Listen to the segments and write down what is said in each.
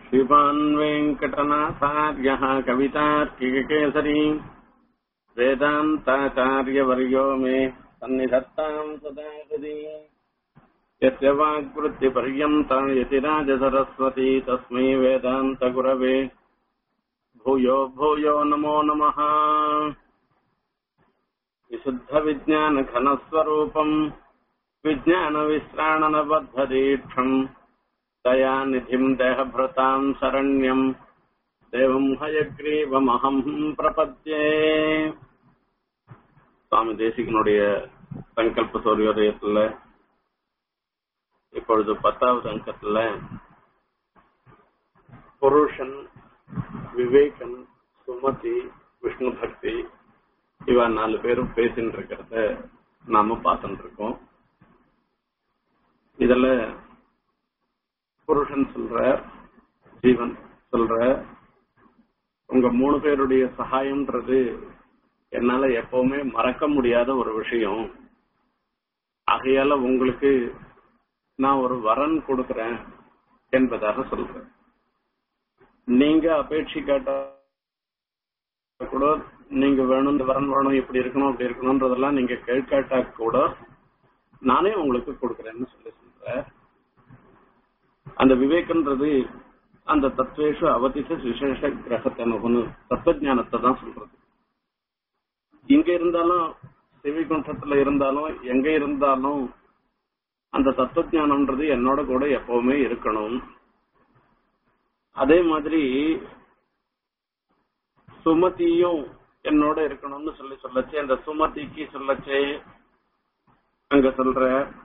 श्रीमान् वेङ्कटनाथार्यः कवितार्किककेसरी वेदान्ताचार्यवर्यो मे सन्निधत्ताम् सदा हृदि यस्य वाग्वृत्तिपर्यन्ता यतिराजसरस्वती तस्मै वेदान्तगुरवे भूयो भूयो नमो नमः विशुद्धविज्ञानघनस्वरूपम् विज्ञानविश्राणनबद्धदीक्षम् दया निधिम् देहभृताम् शरण्यम् தேவம் ஹயக்ரீவமகம் பிரபத்யே சுவாமி தேசிகனுடைய சங்கல்ப சூரியோதயத்துல இப்பொழுது பத்தாவது அங்கத்துல புருஷன் விவேகன் சுமதி விஷ்ணு பக்தி இவ நாலு பேரும் பேசின்னு இருக்கிறத நாம பார்த்துட்டு இருக்கோம் இதுல புருஷன் சொல்ற ஜீவன் சொல்ற உங்க மூணு பேருடைய சகாயம்ன்றது என்னால எப்பவுமே மறக்க முடியாத ஒரு விஷயம் ஆகையால உங்களுக்கு நான் ஒரு வரன் கொடுக்கிறேன் என்பதாக சொல்றேன் நீங்க அபேட்சி கேட்ட கூட நீங்க வேணும் இந்த வரன் வேணும் இப்படி இருக்கணும் அப்படி இருக்கணும்ன்றதெல்லாம் நீங்க கேட்காட்டா கூட நானே உங்களுக்கு கொடுக்கறேன்னு சொல்லி சொல்ற அந்த விவேகன்றது அந்த தத்வேஷு அவதிச விசேஷ கிரகத்தை நோக்கணும் தத்துவஞானத்தை தான் சொல்றது இங்க இருந்தாலும் சிவிகுண்டத்துல இருந்தாலும் எங்க இருந்தாலும் அந்த தத்துவஞானம்ன்றது என்னோட கூட எப்பவுமே இருக்கணும் அதே மாதிரி சுமதியும் என்னோட இருக்கணும்னு சொல்லி சொல்லச்சே அந்த சுமதிக்கு சொல்லச்சே அங்க சொல்ற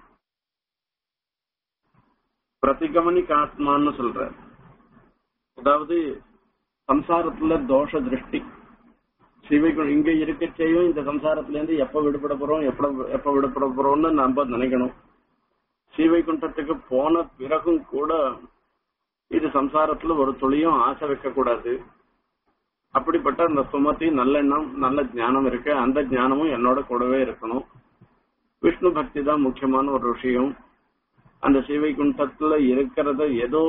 பிரதிகமனிக்கு ஆத்மான்னு சொல்ற அதாவது சம்சாரத்துல தோஷ திருஷ்டி சிவைக்குள் இங்க இருக்கச்சையும் இந்த சம்சாரத்துல இருந்து எப்ப விடுபட போறோம் எப்ப எப்ப விடுபட போறோம்னு நம்ம நினைக்கணும் சீவைகுண்டத்துக்கு போன பிறகும் கூட இது சம்சாரத்துல ஒரு துளியும் ஆசை வைக்க கூடாது அப்படிப்பட்ட அந்த சுமதி நல்லெண்ணம் நல்ல ஞானம் இருக்கு அந்த ஞானமும் என்னோட கூடவே இருக்கணும் விஷ்ணு பக்தி தான் முக்கியமான ஒரு விஷயம் அந்த சீவைகுண்டத்துல இருக்கிறத ஏதோ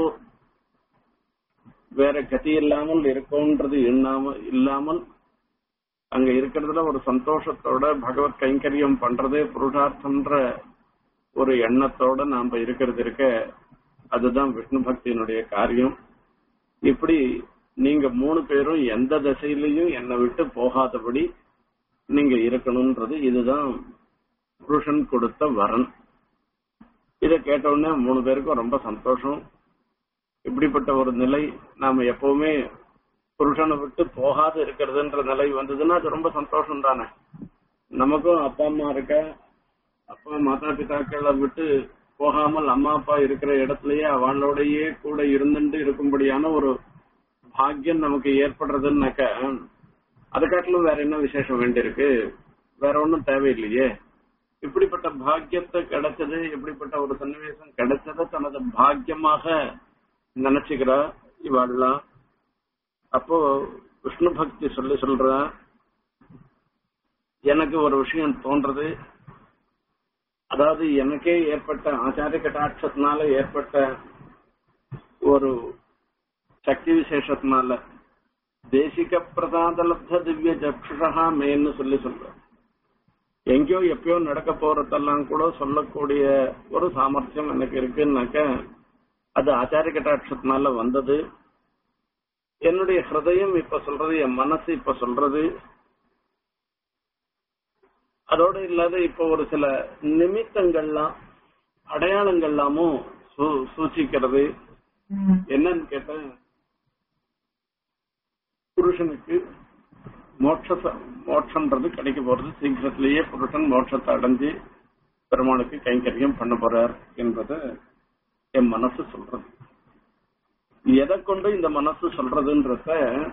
வேற கதி இல்லாமல் இருக்கோன்றது எண்ணாம இல்லாமல் அங்க இருக்கிறதுல ஒரு சந்தோஷத்தோட பகவத் கைங்கரியம் பண்றதே புருஷார்த்தம்ன்ற ஒரு எண்ணத்தோட நாம இருக்கிறது இருக்க அதுதான் விஷ்ணு பக்தியினுடைய காரியம் இப்படி நீங்க மூணு பேரும் எந்த திசையிலையும் என்னை விட்டு போகாதபடி நீங்க இருக்கணும்ன்றது இதுதான் புருஷன் கொடுத்த வரன் இத கேட்ட உடனே மூணு பேருக்கும் ரொம்ப சந்தோஷம் இப்படிப்பட்ட ஒரு நிலை நாம எப்பவுமே புருஷனை விட்டு போகாது இருக்கிறதுன்ற நிலை வந்ததுன்னா அது ரொம்ப சந்தோஷம் தானே நமக்கும் அப்பா அம்மா இருக்க அப்பா மாதா பிதாக்களை விட்டு போகாமல் அம்மா அப்பா இருக்கிற இடத்துலயே அவளோடயே கூட இருந்துட்டு இருக்கும்படியான ஒரு பாக்கியம் நமக்கு ஏற்படுறதுன்னாக்க அதை காட்டிலும் வேற என்ன விசேஷம் வேண்டியிருக்கு வேற ஒன்றும் தேவையில்லையே இப்படிப்பட்ட பாக்கியத்தை கிடைச்சது இப்படிப்பட்ட ஒரு சன்னிவேசம் கிடைச்சதை தனது பாக்கியமாக நினைச்சுக்கிறா இவாள்லாம் அப்போ விஷ்ணு பக்தி சொல்லி சொல்ற எனக்கு ஒரு விஷயம் தோன்றது அதாவது எனக்கே ஏற்பட்ட ஆச்சாரிய கட்டாட்சத்தினால ஏற்பட்ட ஒரு சக்தி விசேஷத்தினால தேசிக பிரதாதலப்த திவ்ய ஜக்ஷுஷா மேன்னு சொல்லி சொல்ற எங்கேயோ எப்பயோ நடக்க போறதெல்லாம் கூட சொல்லக்கூடிய ஒரு சாமர்த்தியம் எனக்கு இருக்குன்னாக்க அது ஆச்சாரிய கட்டாட்சத்தினால வந்தது என்னுடைய ஹிருதயம் இப்ப சொல்றது என் மனசு இப்ப சொல்றது அதோட இல்லாத இப்ப ஒரு சில நிமித்தங்கள்லாம் அடையாளங்கள்லாமும் சூச்சிக்கிறது என்னன்னு கேட்ட புருஷனுக்கு மோட்ச மோட்சம்ன்றது கிடைக்க போறது சீக்கிரத்திலேயே புருஷன் மோட்சத்தை அடைஞ்சு பெருமானுக்கு கைங்கரியம் பண்ண போறார் என்பதை என் மனசு சொல்றது எதை கொண்டு இந்த மனசு சொல்றதுன்றத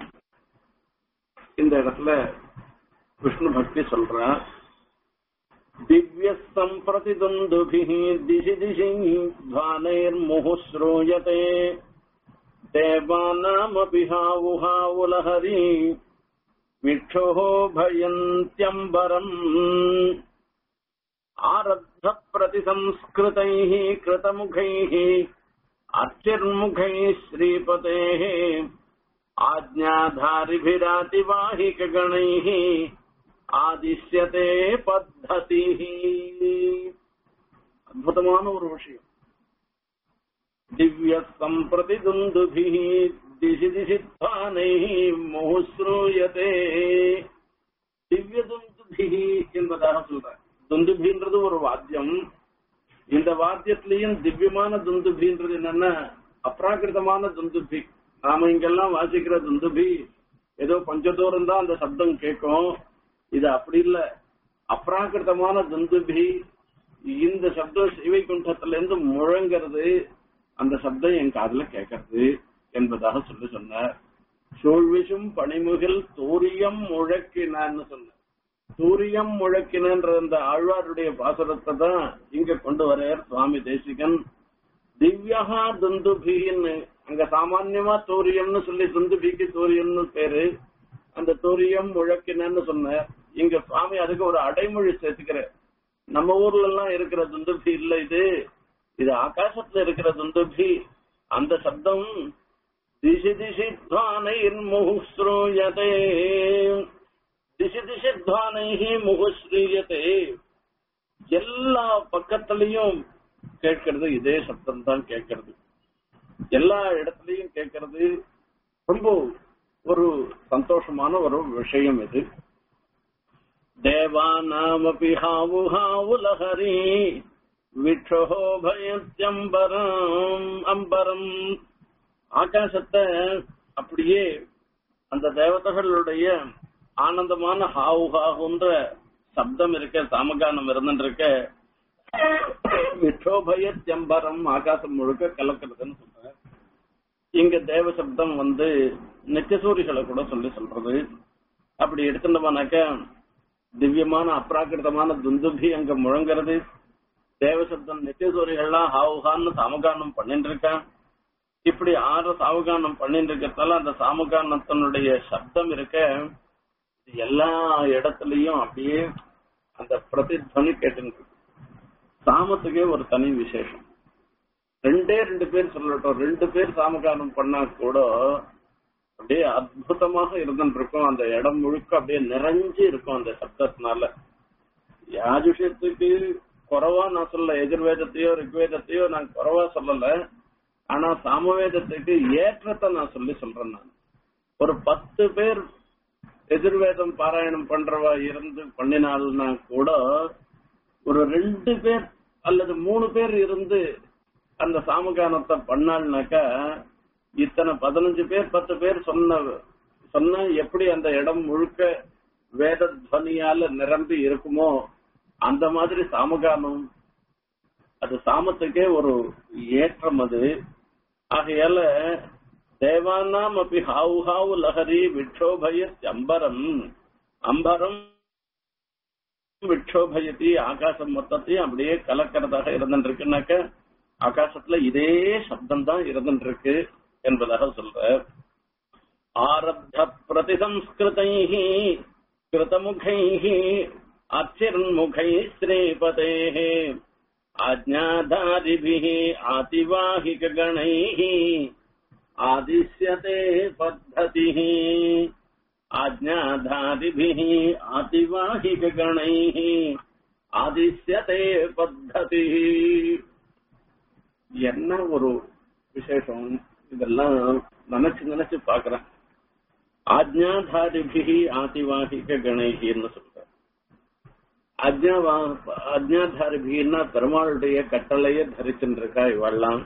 இந்த இடத்துல விஷ்ணு பக்தி சொல்ற திவ்ய சம்பிரதி துந்துபி திசி திசி துவானைர்முஹு ஸ்ரூயதே தேவானாமபி ஹாவுஹாவுலஹரி விக்ஷோ பயந்தியம்பரம் ஆரத்த பிரதிசம்ஸ்கிருதைः कृतमुखैः अर्चिर्मुखैः श्रीपतेः आज्ञाधारिभिरातिवाहिकगणैः ஆதிஷ்யதே பத்ததி அற்புதமான ஒரு விஷயம் திவ்ய சம்பிரதி துந்துபி திசி திசி தானை முஹுஸ்ரூயதே திவ்ய துந்துபி என்பதாக சொல்ற துந்துபின்றது ஒரு வாத்தியம் இந்த வாத்தியத்திலையும் திவ்யமான துந்துபின்றது என்னன்னா அப்ராகிருதமான துந்துபி நாம இங்கெல்லாம் வாசிக்கிற துந்துபி ஏதோ கொஞ்ச தூரம் தான் அந்த சப்தம் கேட்கும் இது அப்படி இல்ல அப்ராகிருதமான துந்துபி இந்த சப்தம் சிவைகுண்டத்துல இருந்து முழங்கிறது அந்த சப்தம் என் காதுல கேட்கறது என்பதாக சொல்லி சொன்னார் சூழ்விசும் பனிமுகில் தூரியம் முழக்கினான்னு சொன்ன தூரியம் முழக்கினன்ற அந்த ஆழ்வாருடைய பாசுரத்தை தான் இங்க கொண்டு வரையார் சுவாமி தேசிகன் திவ்யகா துந்துபின்னு அங்க சாமான்யமா தூரியம்னு சொல்லி துந்துபிக்கு தூரியம்னு பேரு அந்த தூரியம் முழக்கினன்னு சொன்ன இங்க சுவாமி அதுக்கு ஒரு அடைமொழி சேர்த்துக்கிற நம்ம ஊர்ல எல்லாம் இருக்கிற துந்துபி இல்ல இது இது ஆகாசத்துல இருக்கிற துந்துபி அந்த சப்தம் திசி திசி துவானைர் முகுஸ்ரூயதே திசி திசி துவானைஹி முகுஸ்ரீயதே எல்லா பக்கத்துலயும் கேட்கறது இதே சப்தம் தான் கேட்கறது எல்லா இடத்துலயும் கேட்கறது ரொம்ப ஒரு சந்தோஷமான ஒரு விஷயம் இது தேவானாமபி ஹாவு ஹாவு லஹரி விட்டோ பயத்யம்பரம் அம்பரம் ஆகாசத்தை அப்படியே அந்த தேவதைகளுடைய ஆனந்தமான ஹாவு ஹாவுன்ற சப்தம் இருக்க சாமகானம் இருந்துருக்க விட்டோபயத்யம்பரம் ஆகாசம் முழுக்க கலக்கிறதுன்னு சொல்ற இங்க தேவ சப்தம் வந்து நித்தியசூரிகளை கூட சொல்லி சொல்றது அப்படி எடுத்துட்டோம்னாக்க திவ்யமான அப்ராக்கிருதமான துந்துபி அங்க முழங்குறது தேவ சப்தம் நித்தியசூரிகள்லாம் ஹாவுகான்னு சாமகானம் பண்ணிட்டு இருக்கான் இப்படி ஆறு சாமகானம் பண்ணிட்டு இருக்கிறதால அந்த சாமகானத்தினுடைய சப்தம் இருக்க எல்லா இடத்துலயும் அப்படியே அந்த பிரதித்வனி கேட்டு சாமத்துக்கே ஒரு தனி விசேஷம் ரெண்டே ரெண்டு பேர் சொல்லட்டும் ரெண்டு பேர் சாமகானம் பண்ணா கூட அப்படியே அற்புதமாக இருந்துட்டு இருக்கும் அந்த இடம் முழுக்க அப்படியே நிறைஞ்சு இருக்கும் அந்த சப்தத்தினால யாஜுஷத்துக்கு குறவா நான் சொல்ல எதிர்வேதத்தையோ ரிக்வேதத்தையோ நான் குறவா சொல்லல ஆனா சாமவேதத்துக்கு ஏற்றத்தை நான் சொல்லி சொல்றேன் நான் ஒரு பத்து பேர் எதிர்வேதம் பாராயணம் பண்றவா இருந்து பண்ணினால்னா கூட ஒரு ரெண்டு பேர் அல்லது மூணு பேர் இருந்து அந்த சாமகானத்தை பண்ணாள்னாக்கா இத்தனை பதினஞ்சு பேர் பத்து பேர் சொன்ன சொன்ன எப்படி அந்த இடம் முழுக்க வேத துவனியால நிரம்பி இருக்குமோ அந்த மாதிரி சாமகானம் அது சாமத்துக்கே ஒரு ஏற்றம் அது ஆகையால தேவானாம் அப்படி ஹாவு ஹாவு லஹரி விட்சோபயத் அம்பரம் அம்பரம் விட்சோபயத்தி ஆகாசம் மொத்தத்தையும் அப்படியே கலக்கிறதாக இருந்துருக்குனாக்க ஆகாசத்துல இதே சப்தம் தான் இருந்துருக்கு என்பதாக சொல்ற ஆரப்த பிரதிசம்ஸ்கிருதை கிருதமுகை அச்சிர்முகை ஸ்ரீபதே ஆஜ்ஞாதாரிபிः ஆதிவாகிககணைः ஆதிஷ்யதே பத்ததிः ஆஜ்ஞாதாரிபிः ஆதிவாகிககணைः ஆதிஷ்யதே பத்ததிः என்ன ஒரு விசேஷம் இதெல்லாம் நினைச்சு நினைச்சு பாக்குறேன் ஆஜ்ஞாதாரிபிகி ஆதிவாகிக கணைகின்னு சொல்ற அஜ்ஞாவா அஜ்ஞாதாரிபிகின்னா பெருமாளுடைய கட்டளைய தரிச்சுருக்கா இவெல்லாம்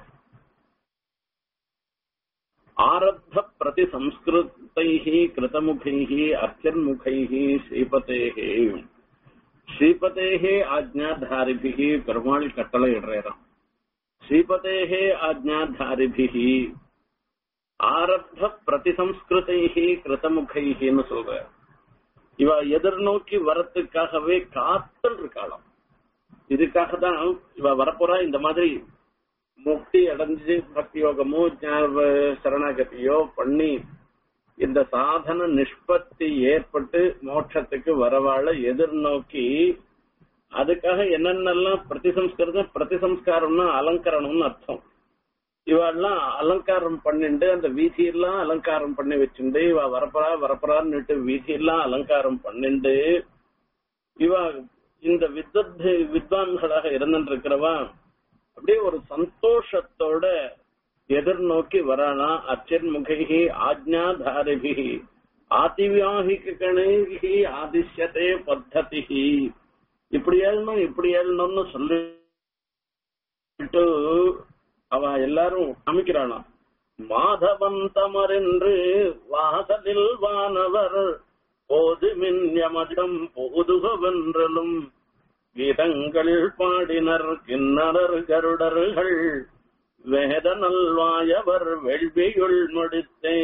ஆரப்த பிரதி சம்ஸ்கிருத்தைஹி கிருதமுகைஹி அர்ச்சன்முகைஹி ஸ்ரீபதேஹே ஸ்ரீபதேஹே ஆஜ்ஞாதாரிபிகி பெருமாள் கட்டளை இடுறாராம் ஸ்ரீபதேஹே ஆஜ்ஞாதாரிபிகி ஆரப்த பிரதிசம்ஸ்கிருதைஹி கிருதமுகைஹின்னு சொல்ற இவ எதிர்நோக்கி வரத்துக்காகவே காத்தல் இருக்காளாம் இதுக்காக தான் இவ வரப்போறா இந்த மாதிரி முக்தி அடைஞ்சு பக்தி யோகமோ ஞான சரணாகதியோ பண்ணி இந்த சாதன நிஷ்பத்தி ஏற்பட்டு மோட்சத்துக்கு வரவாழ எதிர்நோக்கி அதுக்காக என்னென்னலாம் பிரதிசம்ஸ்கிருதம் பிரதிசம்ஸ்காரம்னா அலங்கரணம்னு அர்த்தம் இவெல்லாம் அலங்காரம் பண்ணிண்டு அந்த வீதியெல்லாம் அலங்காரம் பண்ணி வச்சுண்டு இவ வரப்பரா வரப்பரான்னுட்டு வீதியெல்லாம் அலங்காரம் பண்ணிண்டு இவ இந்த வித்வத் வித்வான்களாக இருந்துருக்கிறவா அப்படியே ஒரு சந்தோஷத்தோட எதிர்நோக்கி வரானா அச்சின்முகி ஆஜ்ஞாதாரிபி ஆதிவியாகிக கணைகி ஆதிஷ்யதே பத்ததி இப்படி ஏழணும் இப்படி ஏழணும்னு சொல்லிட்டு அவ எல்லாரும் அமைக்கிறாளாம் மாதவன் தமரென்று வாசலில் வானவர் போது மின்யமதிடம் போதுகவென்றலும் கீதங்கள் பாடினர் கிண்ணறர் கருடர்கள் வேத நல்வாயவர் வெள்வியுள் முடித்தே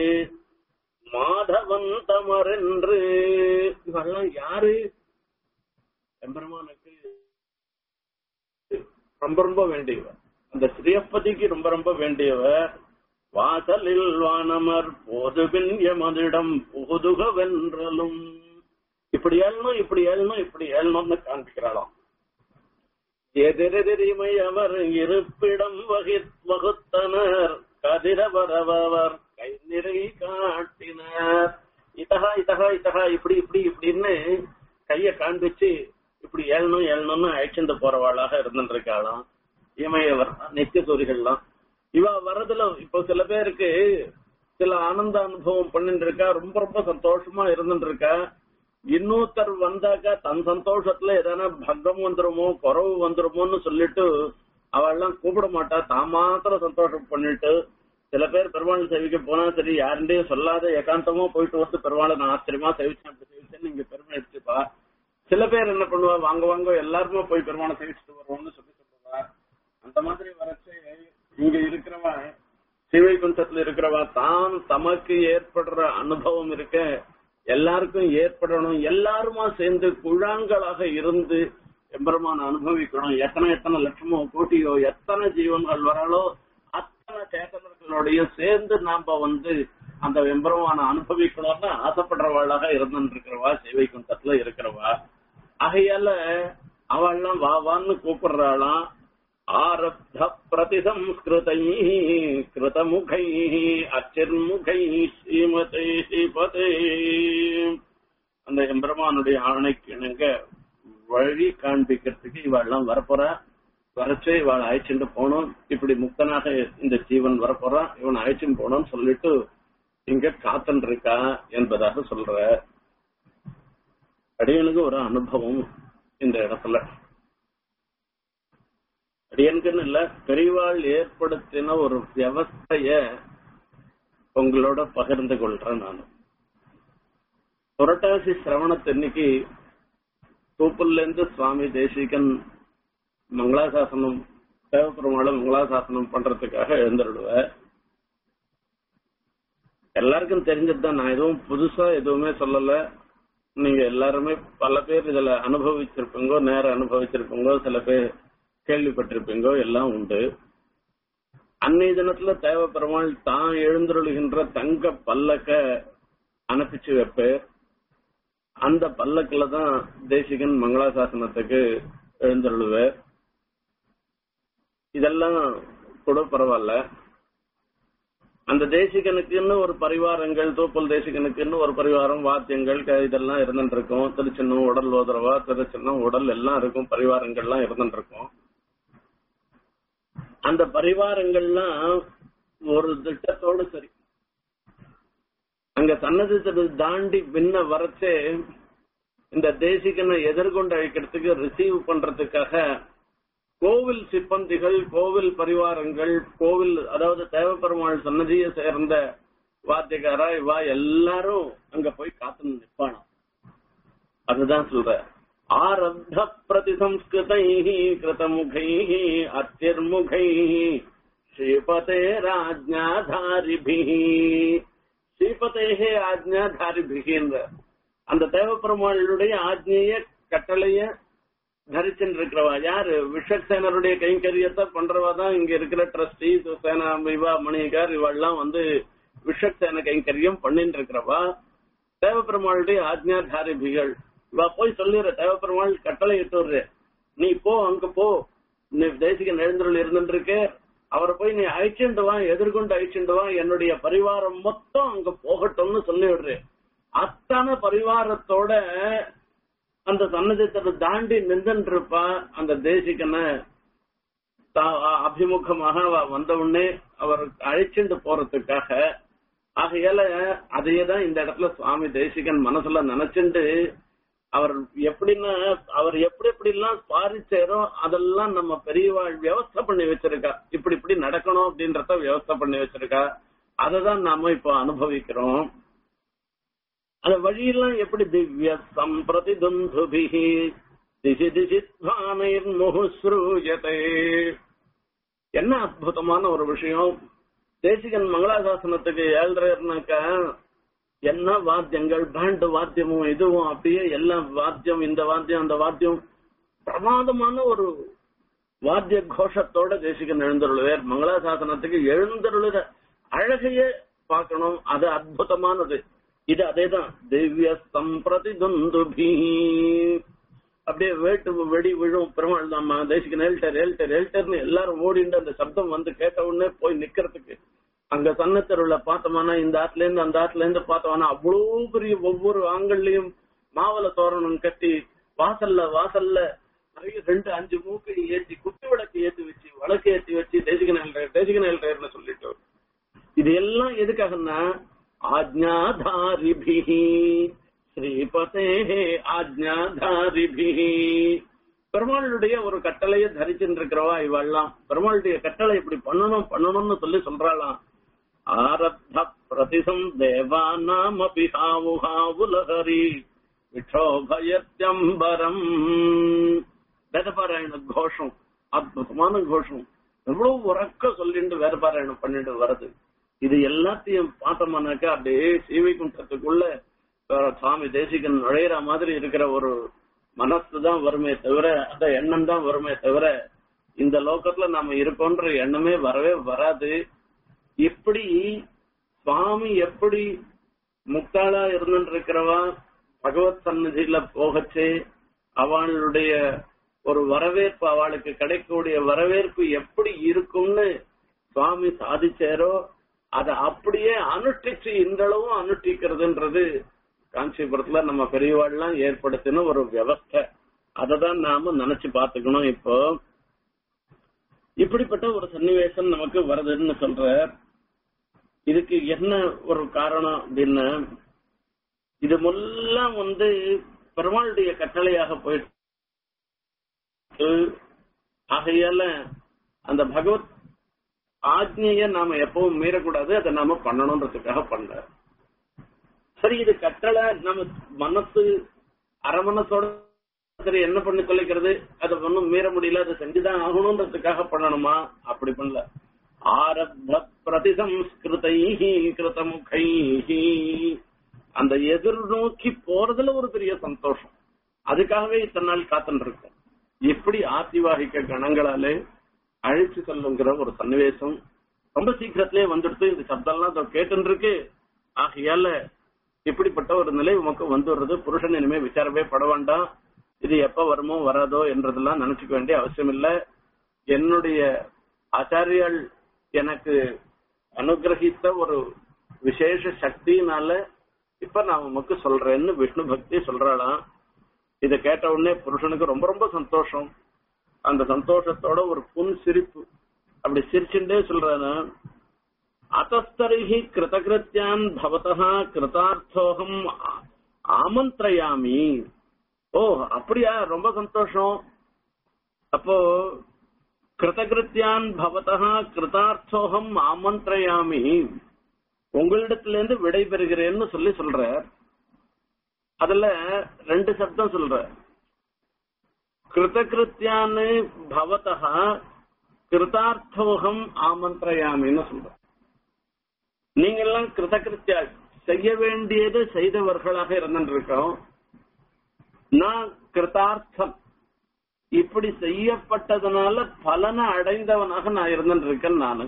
மாதவன் தமரென்று இவெல்லாம் யாரு எம்பெருமானுக்கு ரொம்ப ரொம்ப வேண்டியவர் அந்த ஸ்ரீயப்பதிக்கு ரொம்ப ரொம்ப வேண்டியவர் வாசலில் வானமர் போதுபின் எமதிடம் புகுதுக வென்றலும் இப்படி ஏழணும் இப்படி ஏழணும் இப்படி ஏழணும்னு காண்பிக்கிறாளாம் எதிரெதிரிமை அவர் இருப்பிடம் வகி வகுத்தனர் கதிரவரவர் கை நிறை காட்டினர் இதகா இதகா இதகா இப்படி இப்படி இப்படின்னு கைய காண்பிச்சு இப்படி ஏழணும் ஏழணும்னு அழைச்சிட்டு போறவாளாக இருந்துருக்காளாம் இமயவர் நித்திய சூரிகள்லாம் இவ வர்றதுல இப்போ சில பேருக்கு சில ஆனந்த அனுபவம் பண்ணிட்டு இருக்கா ரொம்ப ரொம்ப சந்தோஷமா இருந்துட்டு இருக்கா இன்னொருத்தர் வந்தாக்கா தன் சந்தோஷத்துல எதனா பங்கம் வந்துருமோ குறவு வந்துருமோன்னு சொல்லிட்டு அவெல்லாம் கூப்பிட மாட்டா தான் மாத்திரம் சந்தோஷம் பண்ணிட்டு சில பேர் பெருமாள் சேவிக்க போனா சரி யாருண்டையும் சொல்லாத ஏகாந்தமா போயிட்டு வந்து பெருமாளை நான் ஆச்சரியமா சேவிச்சேன் அப்படி சேவிச்சேன்னு இங்க பெருமை எடுத்துப்பா சில பேர் என்ன பண்ணுவா வாங்க வாங்க எல்லாருமே போய் பெருமாளை சேவிச்சுட்டு வருவோம்னு சொல்லி சொல்லுவா அந்த மாதிரி வரச்சு இங்க இருக்கிறவா சிவைகுண்டத்துல இருக்கிறவா தான் தமக்கு ஏற்படுற அனுபவம் இருக்க எல்லாருக்கும் ஏற்படணும் எல்லாருமா சேர்ந்து குழாங்களாக இருந்து எம்பெருமான அனுபவிக்கணும் எத்தனை எத்தனை லட்சமோ கோட்டியோ எத்தனை ஜீவன்கள் வராலோ அத்தனை சேத்தனர்களோடைய சேர்ந்து நாம வந்து அந்த எம்பெருமான அனுபவிக்கணும்னு ஆசைப்படுறவாளாக இருந்துட்டு இருக்கிறவா சிவைகுண்டத்துல இருக்கிறவா ஆகையால அவள்லாம் வா வான்னு கூப்பிடுறாளாம் ஆரப்த பிரதிசம்ஸ்கிருதை கிருதமுகை அச்சிர்முகை ஸ்ரீமதே ஸ்ரீபதே அந்த எம்பெருமானுடைய ஆணைக்கு இணங்க வழி காண்பிக்கிறதுக்கு இவாள்லாம் வரப்போறா வரச்சு இவாள் அழைச்சிட்டு போனோம் இப்படி முக்தனாக இந்த ஜீவன் வரப்போறான் இவன் அழைச்சிட்டு போனோம்னு சொல்லிட்டு இங்க காத்தன் இருக்கா என்பதாக சொல்ற அடியனுக்கு ஒரு அனுபவம் இந்த இடத்துல அடியனுக்குன்னு இல்ல பெரியவாள் ஏற்படுத்தின ஒரு வியவஸ்தைய உங்களோட பகிர்ந்து கொள்றேன் நான் புரட்டாசி சிரவணத்தன்னைக்கு தூப்புல இருந்து சுவாமி தேசிகன் மங்களாசாசனம் தேவப்பெருமாளை மங்களாசாசனம் பண்றதுக்காக எழுந்துடுவேன் எல்லாருக்கும் தெரிஞ்சதுதான் நான் எதுவும் புதுசா எதுவுமே சொல்லல நீங்க எல்லாருமே பல பேர் இதுல அனுபவிச்சிருப்பீங்கோ நேர அனுபவிச்சிருப்பீங்கோ சில பேர் கேள்விப்பட்டிருப்பீங்கோ எல்லாம் உண்டு அன்னைய தினத்துல தேவ பெருமாள் தான் எழுந்தருளுகின்ற தங்க பல்லக்க அனுப்பிச்சு வைப்பேர் அந்த பல்லக்குல தான் தேசிகன் மங்களாசாசனத்துக்கு எழுந்தருளுவேர் இதெல்லாம் கூட பரவாயில்ல அந்த தேசிகனுக்குன்னு ஒரு பரிவாரங்கள் தூப்பல் தேசிகனுக்குன்னு ஒரு பரிவாரம் வாத்தியங்கள் க- இதெல்லாம் இருந்துட்டு இருக்கும் திருச்சின்னம் உடல் ஓதரவா திருச்சின்னம் உடல் எல்லாம் இருக்கும் பரிவாரங்கள்லாம் இருந்துட்டு இருக்கும் அந்த பரிவாரங்கள்லாம் ஒரு திட்டத்தோடு சரி அங்க சன்னதத்தை தாண்டி பின்ன வரச்சே இந்த தேசிகனை எதிர்கொண்டு அழைக்கிறதுக்கு ரிசீவ் பண்றதுக்காக கோவில் சிப்பந்திகள் கோவில் பரிவாரங்கள் கோவில் அதாவது தேவப்பெருமாள் சன்னதியை சேர்ந்த வாத்தியக்காரா இவா எல்லாரும் அங்க போய் காத்து நிப்பானாம் அதுதான் சொல்ற ஆரப்த பிரதிசம்ஸ்கிருதை கிருதமுகை அத்திர்முகை ஸ்ரீபதே ராஜ்ஞாதாரிபி ஸ்ரீபதேகே ஆஜ்ஞாதாரிபிகின்ற அந்த தேவப்பெருமாளுடைய ஆஜ்ஞைய கட்டளைய தரிச்சுட்டு இருக்கிறவா யாரு விஷக்சேனருடைய கைங்கரியத்தை பண்றவா தான் இங்க இருக்கிற ட்ரஸ்டி சேனா இவா மணிகார் இவெல்லாம் வந்து விஷக்சேன கைங்கரியம் பண்ணிட்டு இருக்கிறவா தேவப்பெருமாளுடைய ஆஜ்ஞாதாரிபிகள் இவா போய் சொல்லிடுற தேவப்பெருமாள் கட்டளை இட்டுற நீ போ அங்க போ நீ தேசிக எழுந்தருள் இருந்துட்டு இருக்க அவரை போய் நீ அழைச்சிண்டு வா எதிர்கொண்டு அழைச்சிண்டு வா என்னுடைய பரிவாரம் மொத்தம் அங்க போகட்டும்னு சொல்லி விடுறேன் அத்தனை பரிவாரத்தோட அந்த சன்னதித்தை தாண்டி நின்றுட்டு இருப்பா அந்த தேசிகனை அபிமுகமாக வந்த உடனே அவர் அழைச்சிட்டு போறதுக்காக ஆகையால அதையேதான் இந்த இடத்துல சுவாமி தேசிகன் மனசுல நினைச்சுண்டு அவர் எப்படின்னா அவர் எப்படி எப்படி எல்லாம் பாரிச்சாரோ அதெல்லாம் நம்ம பெரியவாள் வியவஸ்தை பண்ணி வச்சிருக்கா இப்படி இப்படி நடக்கணும் அப்படின்றத வியவஸ்தை பண்ணி வச்சிருக்கா அததான் நாம இப்போ அனுபவிக்கிறோம் அந்த வழியெல்லாம் எப்படி திவ்ய சம்பிரதி துந்துபிகி திசி திசித்வானைர் முகுஸ்ரூயதே என்ன அற்புதமான ஒரு விஷயம் தேசிகன் மங்களாசாசனத்துக்கு ஏழ்றாருனாக்கா என்ன வாத்தியங்கள் பேண்ட் வாத்தியமும் இதுவும் அப்படியே எல்லாம் வாத்தியம் இந்த வாத்தியம் அந்த வாத்தியம் பிரமாதமான ஒரு வாத்திய கோஷத்தோட தேசிகன் எழுந்தருளுவார் மங்களாசாசனத்துக்கு எழுந்தருளுத அழகையே பார்க்கணும் அது அற்புதமானது இது அதேதான் திவ்ய சம்பிரதி துந்துபி அப்படியே வேட்டு வெடி விழும் பெருமாள் தான் தேசிகன் ஏல்டர் ஏல்டர் ஏல்டர்னு எல்லாரும் ஓடிண்டு அந்த சப்தம் வந்து கேட்ட உடனே போய் நிக்கிறதுக்கு அங்க சன்னத்தருள்ள பார்த்தோம்னா இந்த ஆத்துல இருந்து அந்த ஆத்துல இருந்து பார்த்தோம்னா அவ்வளவு பெரிய ஒவ்வொரு ஆண்கள்லயும் மாவள தோரணம் கட்டி வாசல்ல வாசல்ல நிறைய ரெண்டு அஞ்சு மூக்கை ஏத்தி குத்து விளக்கு ஏத்தி வச்சு வழக்கு ஏத்தி வச்சு தேசிகன் தேசிகன் ஏல்டர்னு சொல்லிட்டு இது எல்லாம் எதுக்காகன்னா ஆஜ்ஞாதாரிபிஹி ஸ்ரீபதே ஆஜ்ஞாதாரிபிஹி பெருமாளுடைய ஒரு கட்டளையை தரிச்சுட்டு இருக்கிறவா இவெல்லாம் பெருமாளுடைய கட்டளை இப்படி பண்ணணும் பண்ணணும்னு சொல்லி சொல்றாளாம் ஆரத்த பிரதிசம் தேவானாம் அபி ஹாவுஹாவுலஹரி விட்டோபயத்யம்பரம் வேதபாராயண கோஷம் அற்புதமான கோஷம் எவ்வளவு உறக்க சொல்லிட்டு வேதபாராயணம் பண்ணிட்டு வருது இது எல்லாத்தையும் பார்த்தோம்னாக்கா அப்படியே சீவைகுண்டத்துக்குள்ள சுவாமி தேசிகன் நுழையிற மாதிரி இருக்கிற ஒரு மனசு தான் வருமே தவிர அந்த எண்ணம் தான் வருமே தவிர இந்த லோகத்துல நாம இருக்கோன்ற எண்ணமே வரவே வராது இப்படி சுவாமி எப்படி முக்தாளா இருந்துட்டு இருக்கிறவா பகவத் சன்னதியில போகச்சு அவளுடைய ஒரு வரவேற்பு அவளுக்கு கிடைக்கக்கூடிய வரவேற்பு எப்படி இருக்கும்னு சுவாமி சாதிச்சாரோ அதை அப்படியே அனுஷ்டிச்சு இந்த அளவும் அனுஷ்டிக்கிறதுன்றது காஞ்சிபுரத்துல நம்ம பெரியவாள்லாம் ஏற்படுத்தின ஒரு வியவஸ்தை அததான் நாம நினைச்சு பாத்துக்கணும் இப்போ இப்படிப்பட்ட ஒரு சன்னிவேசம் நமக்கு வருதுன்னு சொல்ற இதுக்கு என்ன ஒரு காரணம் அப்படின்னா இது எல்லாம் வந்து பெருமாளுடைய கட்டளையாக போயிட்டு ஆகையால அந்த பகவத் ஆக்ஞைய நாம எப்பவும் மீறக்கூடாது அதை நாம பண்ணணும்ன்றதுக்காக பண்ண சரி இது கட்டளை நம்ம மனசு அரமனசோட சரி என்ன பண்ணி தொலைக்கிறது அதை ஒன்னும் மீற முடியல அதை செஞ்சுதான் ஆகணும்ன்றதுக்காக பண்ணணுமா அப்படி பண்ணல ஆரத்த பிரதிசம்ஸ்கிருதை கிருதமுகை அந்த எதிர்நோக்கி போறதுல ஒரு பெரிய சந்தோஷம் அதுக்காகவே இத்தனை நாள் காத்துட்டு இருக்கோம் எப்படி ஆத்திவாகிக்க கணங்களாலே அழைச்சு செல்லுங்கிற ஒரு சன்னிவேசம் ரொம்ப சீக்கிரத்திலே வந்துடுத்து இந்த சப்தம்லாம் கேட்டு இருக்கு ஆகையால இப்படிப்பட்ட ஒரு நிலை உமக்கு வந்துடுறது புருஷன் இனிமே விசாரமே பட வேண்டாம் இது எப்ப வருமோ வராதோ என்றதெல்லாம் நினைச்சுக்க வேண்டிய அவசியம் இல்ல என்னுடைய ஆச்சாரியால் எனக்கு அனுகிரகித்த ஒரு விசேஷ சக்தினால இப்ப நான் உமக்கு சொல்றேன்னு விஷ்ணு பக்தி சொல்றாளாம் இத கேட்ட உடனே புருஷனுக்கு ரொம்ப ரொம்ப சந்தோஷம் அந்த சந்தோஷத்தோட ஒரு புன் சிரிப்பு அப்படி சிரிச்சுட்டே சொல்றானா அத்தஸ்தரிஹி கிருதகிருத்தியான் பவதா கிருதார்த்தோகம் ஆமந்திரயாமி ஓ அப்படியா ரொம்ப சந்தோஷம் அப்போ கிருதகிருத்தியான் பவதா கிருதார்த்தோகம் ஆமந்திரயாமி உங்களிடத்திலிருந்து விடை பெறுகிறேன்னு சொல்லி சொல்ற அதுல ரெண்டு சப்தம் சொல்ற கிருதகிருத்தியான்னு பவதா கிருதார்த்தோகம் ஆமந்திரயாமின்னு சொல்ற நீங்க எல்லாம் கிருதகிருத்தியா செய்ய வேண்டியது செய்தவர்களாக இருந்திருக்கோம் நான் கிருதார்த்தம் இப்படி செய்யப்பட்டதுனால பலனை அடைந்தவனாக நான் இருந்திருக்கேன் நானு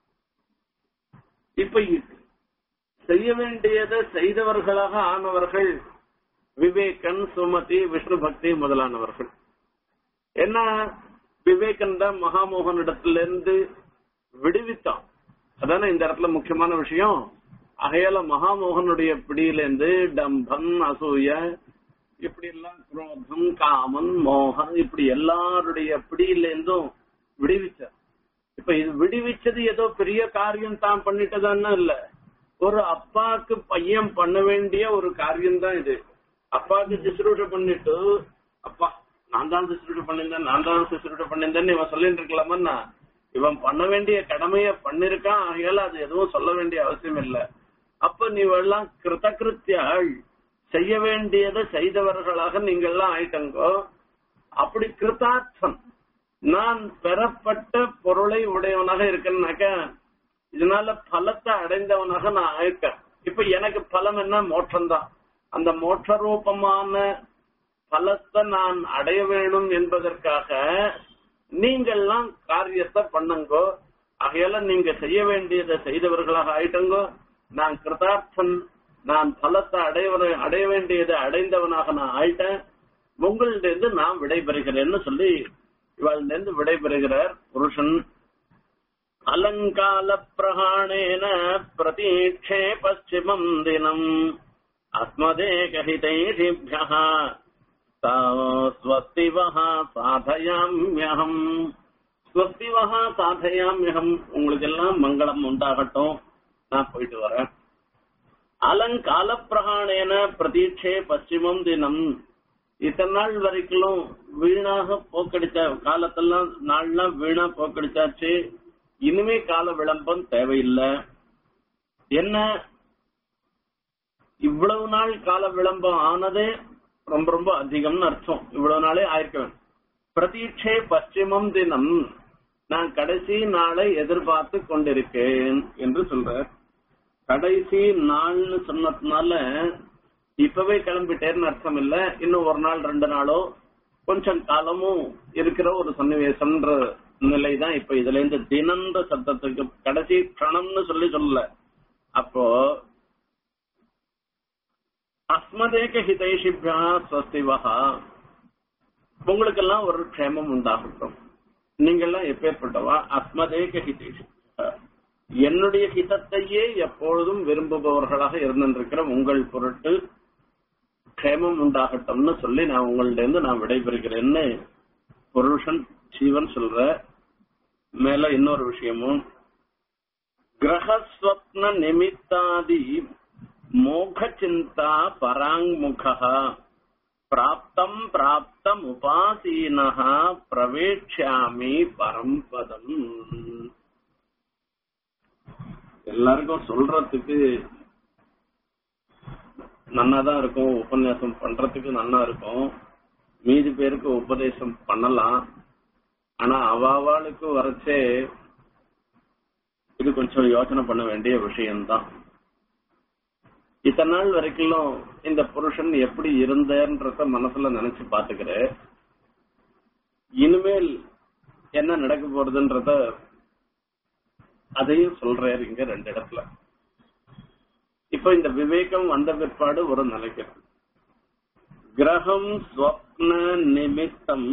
இப்ப செய்ய வேண்டியதை செய்தவர்களாக ஆனவர்கள் விவேகன் சுமதி விஷ்ணு பக்தி முதலானவர்கள் என்ன விவேகன் தான் மகாமோகனிடத்திலிருந்து விடுவித்தான் அதானே இந்த இடத்துல முக்கியமான விஷயம் அகையால மகாமோகனுடைய பிடியிலேருந்து டம்பம் அசூய இப்படி எல்லாம் குரோதம் காமன் மோகன் இப்படி எல்லாருடைய பிடியிலேருந்தும் விடுவிச்சார் இப்ப இது விடுவிச்சது ஏதோ பெரிய காரியம் தான் பண்ணிட்டதான்னு இல்ல ஒரு அப்பாக்கு பையன் பண்ண வேண்டிய ஒரு காரியம் தான் இது அப்பாவுக்கு சிசுரூஷ பண்ணிட்டு அப்பா நான் தான் சிசுரூஷ பண்ணிருந்தேன் நான் தான் சிசுரூஷ பண்ணிருந்தேன்னு இவன் சொல்லிட்டு இருக்கலாமன்னா இவன் பண்ண வேண்டிய கடமைய பண்ணிருக்கான் ஆகையால அது எதுவும் சொல்ல வேண்டிய அவசியம் இல்ல அப்ப நீ எல்லாம் கிருத்தகிருத்தியாள் செய்ய வேண்டியதை செய்தவர்களாக நீங்க எல்லாம் ஆயிட்டங்கோ அப்படி கிருத்தார்த்தம் நான் பெறப்பட்ட பொருளை உடையவனாக இருக்கேன்னாக்க இதனால பலத்தை அடைந்தவனாக நான் ஆயிட்டேன் இப்ப எனக்கு பலம் என்ன மோட்சம் தான் அந்த மோட்ச ரூபமான பலத்தை நான் அடைய வேணும் என்பதற்காக நீங்கள்லாம் காரியத்தை பண்ணுங்கோ ஆகையால நீங்க செய்ய வேண்டியதை செய்தவர்களாக ஆயிட்டங்கோ நான் கிருதார்த்தன் நான் பலத்தை அடையவன அடைய வேண்டியதை அடைந்தவனாக நான் ஆயிட்டேன் உங்களிலிருந்து நான் விடைபெறுகிறேன்னு சொல்லி இவளிலிருந்து விடைபெறுகிறார் புருஷன் அலங்கால பிரகாணேன பிரதீட்சே பশ্চিமம் தினம் அஸ்மதேகஹிதைரிभ्यः ஸ்வஸ்திவஹ சாதயாம்யகம் ஸ்வஸ்திவஹ சாதயாம்யகம் உங்களுக்கு எல்லாம் மங்களம் உண்டாகட்டும் நான் போயிட்டு வரேன் அலங்கால பிரகாணேன பிரதீட்சே பশ্চিமம் தினம் இத்தனை நாள் வரைக்கும் வீணாக போக்கடிச்ச காலத்தெல்லாம் நாள்லாம் வீணா போக்கடிச்சாச்சு இனிமே கால விளம்பம் தேவையில்லை என்ன இவ்வளவு நாள் கால விளம்பம் ஆனதே ரொம்ப ரொம்ப அதிகம்னு அர்த்தம் இவ்வளவு நாளே ஆயிருக்கவன் பிரதீட்சை பশ্চিமம் தினம் நான் கடைசி நாளை எதிர்பார்த்து கொண்டிருக்கேன் என்று சொல்ற கடைசி நாள்னு சொன்னதுனால இப்பவே கிளம்பிட்டேன்னு அர்த்தம் இல்ல இன்னும் ஒரு நாள் ரெண்டு நாளோ கொஞ்சம் காலமும் இருக்கிற ஒரு சன்னிவேசம்ன்ற நிலை தான் இப்ப இதுல இருந்து தினன்ற சப்தத்துக்கு கடைசி கணம்னு சொல்லி சொல்லல அப்போ அஸ்மதேக ஹிதைஷிபியா ஸ்வஸ்திவகா உங்களுக்கெல்லாம் ஒரு க்ஷேமம் உண்டாகட்டும் நீங்கெல்லாம் எப்பேற்பட்டவா அஸ்மதேக ஹிதைஷிபியா என்னுடைய ஹிதத்தையே எப்பொழுதும் விரும்புபவர்களாக இருந்திருக்கிற உங்கள் பொருட்டு க்ஷேமம் உண்டாகட்டும்னு சொல்லி நான் உங்கள்ட்ட இருந்து நான் விடைபெறுகிறேன்னு புருஷன் சிவன் சொல்ற மேல இன்னொரு விஷயமும் கிரகஸ்வப்ன நிமித்தாதி மோக சிந்தா பராங்முக பிராப்தம் பிராப்தம் உபாசீனஹ பிரவேட்சாமி பரம்பதம் எல்லாருக்கும் சொல்றதுக்கு நன்னாதான் இருக்கும் உபன்யாசம் பண்றதுக்கு நன்னா இருக்கும் மீதி பேருக்கு உபதேசம் பண்ணலாம் ஆனா அவாவாளுக்கு வரைச்சே இது கொஞ்சம் யோசனை பண்ண வேண்டிய விஷயம்தான் இத்தனை நாள் வரைக்கும் இந்த புருஷன் எப்படி இருந்தன்றத மனசுல நினைச்சு பாத்துக்கிறேன் இனிமேல் என்ன நடக்க போறதுன்றத அதையும் சொல்றாரு இங்க ரெண்டு இடத்துல இப்ப இந்த விவேகம் வந்த பிற்பாடு ஒரு நிலைக்கு கிரகம் ஸ்வப்ன நிமித்தம்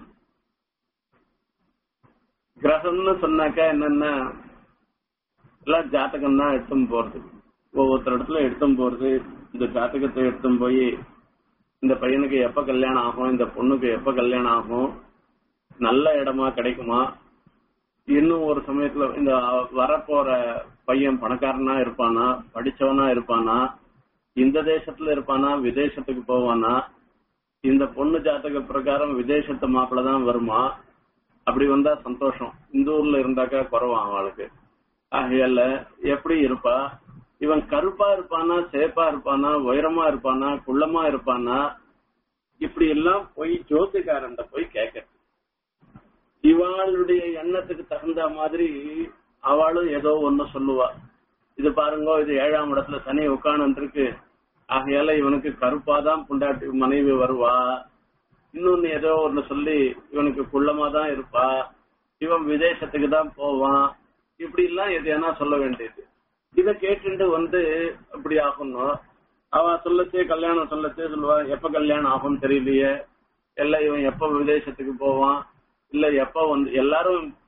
கிரகம்னு சொன்னாக்கா என்னன்னா எல்லாம் ஜாத்தகம் தான் எடுத்தும் போறது ஒவ்வொருத்தர் இடத்துல எடுத்தும் போறது இந்த ஜாத்தகத்தை எடுத்தும் போய் இந்த பையனுக்கு எப்ப கல்யாணம் ஆகும் இந்த பொண்ணுக்கு எப்ப கல்யாணம் ஆகும் நல்ல இடமா கிடைக்குமா இன்னும் ஒரு சமயத்துல இந்த வரப்போற பையன் பணக்காரனா இருப்பானா படிச்சவனா இருப்பானா இந்த தேசத்துல இருப்பானா விதேசத்துக்கு போவானா இந்த பொண்ணு ஜாத்தக பிரகாரம் விதேசத்து மாப்பிள்ள தான் வருமா அப்படி வந்தா சந்தோஷம் இந்த ஊர்ல இருந்தாக்கா குறவான் அவளுக்கு ஆகையால எப்படி இருப்பா இவன் கருப்பா இருப்பானா சேப்பா இருப்பானா உயரமா இருப்பானா குள்ளமா இருப்பானா இப்படி எல்லாம் போய் ஜோதிகாரன் போய் கேட்க இவாளுடைய எண்ணத்துக்கு தகுந்த மாதிரி அவளும் ஏதோ ஒண்ணு சொல்லுவா இது பாருங்க இது ஏழாம் இடத்துல சனி உட்கார்ந்து இருக்கு ஆகையால இவனுக்கு கருப்பாதான் புண்டாட்டி மனைவி வருவா இன்னொன்னு ஏதோ ஒண்ணு சொல்லி இவனுக்கு குள்ளமா தான் இருப்பா இவன் விதேசத்துக்கு தான் போவான் இப்படி எல்லாம் எதையானா சொல்ல வேண்டியது இத கேட்டுட்டு வந்து அப்படி ஆகணும் அவ சொல்லச்சே கல்யாணம் சொல்லச்சே சொல்லுவா எப்ப கல்யாணம் ஆகும் தெரியலையே எல்லாம் இவன் எப்ப விதேசத்துக்கு போவான் இல்ல எப்ப வந்து எல்லாரும்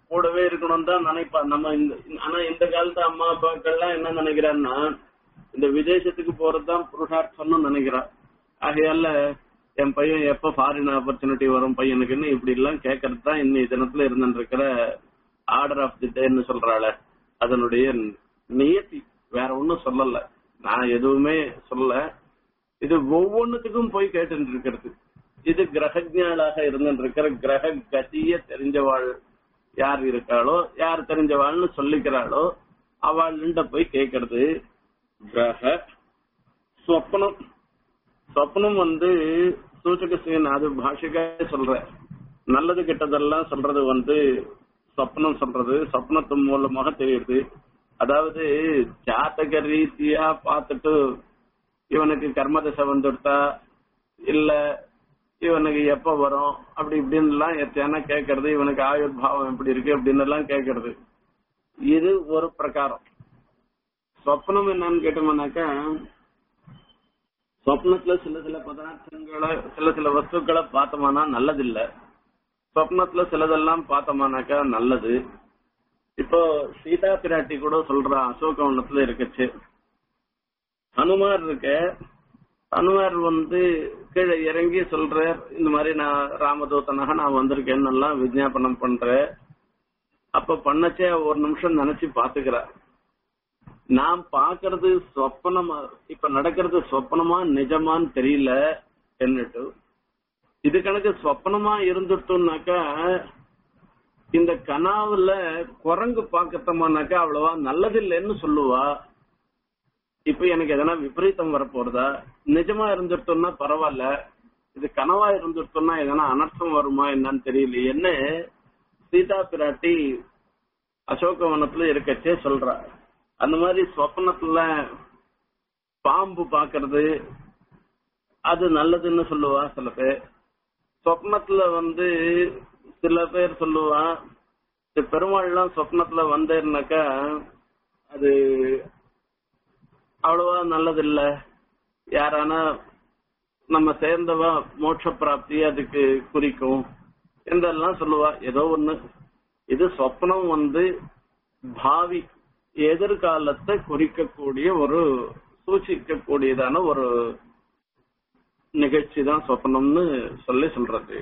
கூடவே இருக்கணும் தான் நினைப்பா நம்ம இந்த ஆனா இந்த காலத்து அம்மா அப்பாக்கள்லாம் என்ன நினைக்கிறான்னா இந்த விதேசத்துக்கு போறதுதான் புருஷார்த்தம்னு நினைக்கிறா ஆகையால என் பையன் எப்ப ஃபாரின் ஆப்பர்ச்சுனிட்டி வரும் பையனுக்குன்னு இப்படி எல்லாம் கேட்கறது தான் இன்னி தினத்துல இருந்துட்டு இருக்கிற ஆர்டர் ஆஃப் தி டேன்னு சொல்றாள அதனுடைய நியத்தி வேற ஒண்ணும் சொல்லல நான் எதுவுமே சொல்ல இது ஒவ்வொன்னுத்துக்கும் போய் கேட்டு இருக்கிறது இது கிரகஜாளாக இருந்துட்டு இருக்கிற கிரக கதிய தெரிஞ்சவாள் யார் இருக்காளோ யார் தெரிஞ்சவாள்னு சொல்லிக்கிறாளோ அவள்கிட்ட போய் கேட்கறது கிரக சொப்னம் சொப்னம் வந்து சூச்சக சீன் அது பாஷிக்காக சொல்ற நல்லது கெட்டதெல்லாம் சொல்றது வந்து சொப்னம் சொல்றது சொப்னத்து மூலமாக தெரியுது அதாவது ஜாத்தக ரீதியா பார்த்துட்டு இவனுக்கு கர்மதசை வந்துடுதா இல்ல இவனுக்கு எப்ப வரும் அப்படி இப்படின்னு எல்லாம் எத்தையான கேட்கறது இவனுக்கு ஆயுர் பாவம் எப்படி இருக்கு அப்படின்னு எல்லாம் கேட்கறது இது ஒரு பிரகாரம் சொப்னம் என்னன்னு கேட்டோம்னாக்கா சொப்னத்துல சில சில பதார்த்தங்களை சில சில வஸ்துக்களை பார்த்தோம்னா நல்லதில்ல சொப்னத்துல சிலதெல்லாம் பார்த்தோம்னாக்கா நல்லது இப்போ சீதா பிராட்டி கூட சொல்றா அசோகவனத்துல இருக்குச்சு ஹனுமார் இருக்க ஹனுமார் வந்து கீழே இறங்கி சொல்ற இந்த மாதிரி நான் ராமதூதனாக நான் வந்திருக்கேன்னு எல்லாம் விஜாபனம் பண்றேன் அப்ப பண்ணச்சே ஒரு நிமிஷம் நினைச்சு பாத்துக்கிறா நான் பாக்குறது சொப்பனமா இப்ப நடக்கிறது சொப்பனமா நிஜமான்னு தெரியல என்னட்டு இது கணக்கு சொப்பனமா இருந்துட்டோம்னாக்கா இந்த கனாவுல குரங்கு பாக்கத்தமானாக்கா அவ்வளவா நல்லதில்லைன்னு சொல்லுவா இப்ப எனக்கு எதனா விபரீதம் வரப்போறதா நிஜமா இருந்துட்டோம்னா பரவாயில்ல இது கனவா இருந்துட்டோம்னா எதனா அனர்த்தம் வருமா என்னன்னு தெரியல என்ன சீதா பிராட்டி அசோகவனத்துல இருக்கச்சே சொல்றா அந்த மாதிரி சொப்பனத்துல பாம்பு பாக்குறது அது நல்லதுன்னு சொல்லுவா சில பேர் சொப்னத்துல வந்து சில பேர் சொல்லுவா இந்த பெருமாள்லாம் சொப்னத்துல வந்தேன்னாக்கா அது அவ்வளவா நல்லது இல்ல யாரானா நம்ம சேர்ந்தவா மோட்ச பிராப்தி அதுக்கு குறிக்கும் என்றெல்லாம் சொல்லுவா ஏதோ ஒண்ணு இது சொப்னம் வந்து பாவி எதிர்காலத்தை குறிக்கக்கூடிய ஒரு சூச்சிக்கக்கூடியதான ஒரு நிகழ்ச்சி தான் சொப்னம்னு சொல்லி சொல்றது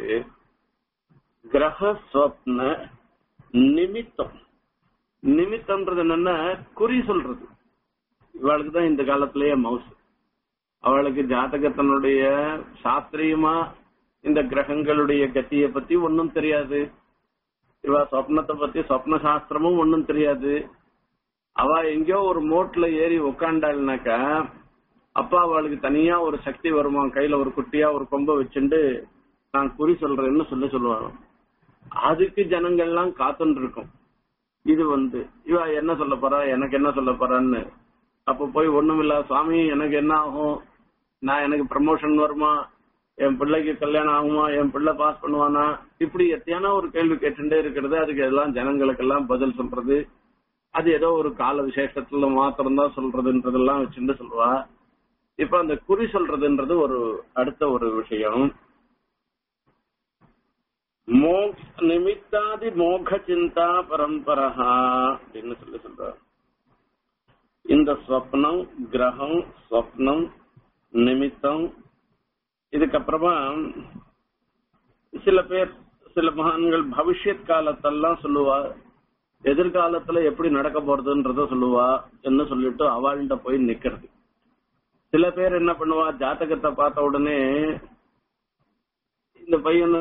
கிரக சொப்ன நிமித்தம் நிமித்தம்ன்றது என்னன்னா குறி சொல்றது இவளுக்கு தான் இந்த காலத்திலேயே மவுஸ் அவளுக்கு ஜாதகத்தினுடைய சாஸ்திரியமா இந்த கிரகங்களுடைய கத்திய பத்தி ஒன்னும் தெரியாது இவ சொப்னத்தை பத்தி சொப்ன சாஸ்திரமும் ஒன்னும் தெரியாது அவ எங்கேயோ ஒரு மோட்ல ஏறி உக்காண்டாள்னாக்கா அப்பா அவளுக்கு தனியா ஒரு சக்தி வருமா கையில ஒரு குட்டியா ஒரு கொம்ப வச்சுண்டு நான் குறி சொல்றேன்னு சொல்லி சொல்லுவாங்க அதுக்கு ஜனங்கள்லாம் காத்துன்னு இருக்கும் இது வந்து இவ என்ன சொல்ல போறா எனக்கு என்ன சொல்ல போறான்னு அப்ப போய் ஒண்ணுமில்ல சுவாமி எனக்கு என்ன ஆகும் நான் எனக்கு ப்ரமோஷன் வருமா என் பிள்ளைக்கு கல்யாணம் ஆகுமா என் பிள்ளை பாஸ் பண்ணுவானா இப்படி எத்தையான ஒரு கேள்வி கேட்டுட்டே இருக்கிறது அதுக்கு எல்லாம் ஜனங்களுக்கெல்லாம் பதில் சொல்றது அது ஏதோ ஒரு கால விசேஷத்துல மாத்திரம்தான் சொல்றதுன்றதெல்லாம் வச்சுட்டு சொல்லுவா இப்ப அந்த குறி சொல்றதுன்றது ஒரு அடுத்த ஒரு விஷயம் நிமித்தாதி மோக சிந்தா பரம்பரஹா அப்படின்னு சொல்லி சொல்ற இந்த ஸ்வப்னம் கிரகம் ஸ்வப்னம் நிமித்தம் இதுக்கப்புறமா சில பேர் சில மகான்கள் பவிஷ்யத் காலத்தெல்லாம் சொல்லுவா எதிர்காலத்துல எப்படி நடக்க போறதுன்றத சொல்லுவா என்ன சொல்லிட்டு அவள்கிட்ட போய் நிக்கிறது சில பேர் என்ன பண்ணுவா ஜாதகத்தை பார்த்த உடனே இந்த பையன்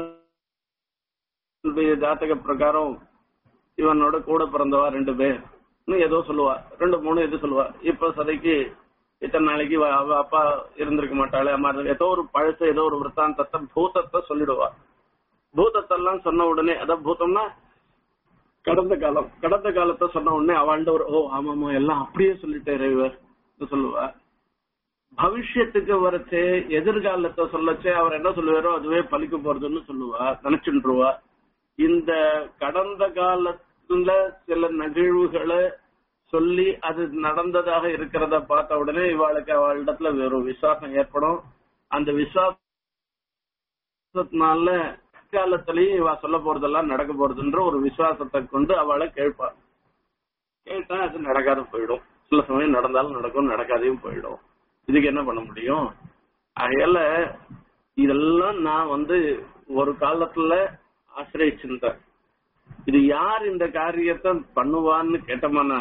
ஜாதக பிரகாரம் இவனோட கூட பிறந்தவா ரெண்டு பேர் ஏதோ சொல்லுவா ரெண்டு மூணு எது சொல்லுவா இப்ப சதைக்கு இத்தனை நாளைக்கு அவ அப்பா இருந்திருக்க மாட்டாளே அம்மா ஏதோ ஒரு பழச ஏதோ ஒரு விற்த்தாந்தத்தை பூதத்தை சொல்லிடுவா பூதத்தெல்லாம் சொன்ன உடனே அதான் பூதம்னா கடந்த காலம் கடந்த காலத்தை சொன்ன உடனே அவள்கிட்ட ஒரு ஓ ஆமாமா எல்லாம் அப்படியே சொல்லிட்டே இவர் சொல்லுவா பவிஷ்யத்துக்கு வரச்சே எதிர்காலத்தை சொல்லச்சே அவர் என்ன சொல்லுவாரோ அதுவே பலிக்க போறதுன்னு சொல்லுவா நினைச்சுருவா இந்த கடந்த காலத்துல சில நிகழ்வுகளை சொல்லி அது நடந்ததாக இருக்கிறத பார்த்த உடனே இவாளுக்கு அவளிடத்துல ஒரு விசுவாசம் ஏற்படும் அந்த விசுவாசத்தினால பிற்காலத்திலயும் இவ சொல்ல போறதெல்லாம் நடக்க போறதுன்ற ஒரு விசுவாசத்தை கொண்டு அவளை கேட்பா கேட்டா அது நடக்காத போயிடும் சில சமயம் நடந்தாலும் நடக்கும் நடக்காதையும் போயிடும் இதுக்கு என்ன பண்ண முடியும் ஆகையால இதெல்லாம் நான் வந்து ஒரு காலத்துல ஆசிரியச்சிருந்தேன் இது யார் இந்த காரியத்தை பண்ணுவான்னு கேட்டோம்னா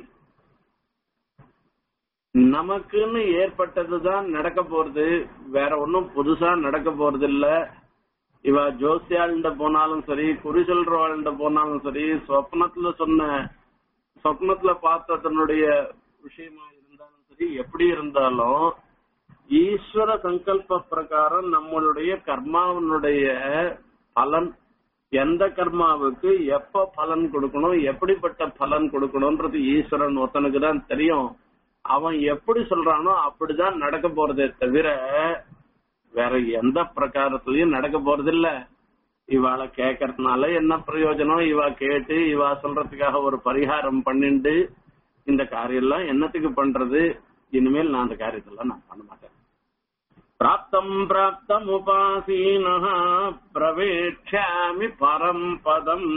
நமக்குன்னு ஏற்பட்டதுதான் நடக்க போறது வேற ஒன்னும் புதுசா நடக்க போறது இல்ல இவ ஜோசியாள்கிட்ட போனாலும் சரி குறி சொல்றவாள்கிட்ட போனாலும் சரி சொப்னத்துல சொன்ன சொப்னத்துல பார்த்த தன்னுடைய விஷயமா இருந்தாலும் சரி எப்படி இருந்தாலும் ஈஸ்வர சங்கல்ப பிரகாரம் நம்மளுடைய கர்மாவனுடைய பலன் எந்த கர்மாவுக்கு எப்ப பலன் கொடுக்கணும் எப்படிப்பட்ட பலன் கொடுக்கணும்ன்றது ஈஸ்வரன் ஒருத்தனுக்கு தான் தெரியும் அவன் எப்படி சொல்றானோ அப்படிதான் நடக்க போறதே தவிர வேற எந்த பிரகாரத்திலயும் நடக்க போறது இல்ல இவாளை கேக்கறதுனால என்ன பிரயோஜனம் இவா கேட்டு இவா சொல்றதுக்காக ஒரு பரிகாரம் பண்ணிண்டு இந்த காரியம் எல்லாம் என்னத்துக்கு பண்றது இனிமேல் நான் அந்த காரியத்தெல்லாம் நான் பண்ண மாட்டேன் பிராப்தம் பிராப்தம் உபாசீனா பிரவேட்சாமி பரம் பதம்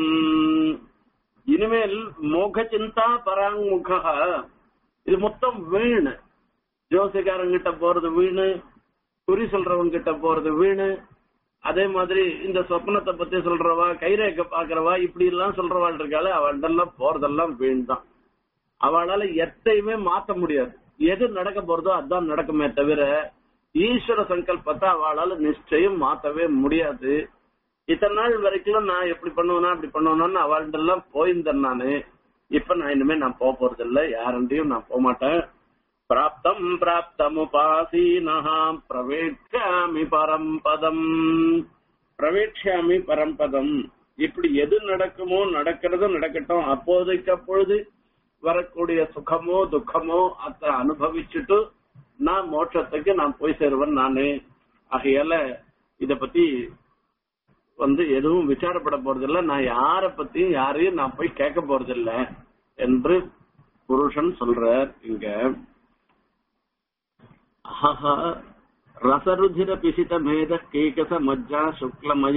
இனிமேல் மோக சிந்தா பராங்முக இது மொத்தம் வீணு ஜோசிக்காரங்கிட்ட போறது வீணு குறி சொல்றவங்க கிட்ட போறது வீணு அதே மாதிரி இந்த சொப்னத்தை பத்தி சொல்றவா கைரேக்க பாக்குறவா இப்படி எல்லாம் சொல்றவாள் இருக்காளு அவள்டெல்லாம் போறதெல்லாம் வீண் தான் அவளால எத்தையுமே மாத்த முடியாது எது நடக்க போறதோ அதான் நடக்குமே தவிர ஈஸ்வர சங்கல்பத்தை அவளால நிச்சயம் மாத்தவே முடியாது இத்தனை நாள் வரைக்கும் நான் எப்படி பண்ணுவேனா அப்படி பண்ணுவேனான்னு அவள்கிட்ட போயிருந்தேன் நானு இப்ப நான் இனிமே நான் போக போறது இல்ல யாருண்டையும் நான் போக மாட்டேன் பிராப்தம் பிராப்தம் உபாசீனா பிரவேட்சாமி பரம்பதம் பிரவேட்சாமி பரம்பதம் இப்படி எது நடக்குமோ நடக்கிறது நடக்கட்டும் அப்போதைக்கு அப்பொழுது வரக்கூடிய சுகமோ துக்கமோ அத அனுபவிச்சுட்டு நான் மோட்சத்துக்கு நான் போய் சேருவேன் நானு ஆகையால இத பத்தி வந்து எதுவும் விசாரப்பட போறதில்ல நான் யார பத்தியும் யாரையும் நான் போய் கேட்க போறதில்ல என்று புருஷன் சொல்றார் இங்க ஆஹா ரசருதிர பிசித மேத கேகச மஜ்ஜா சுக்லமய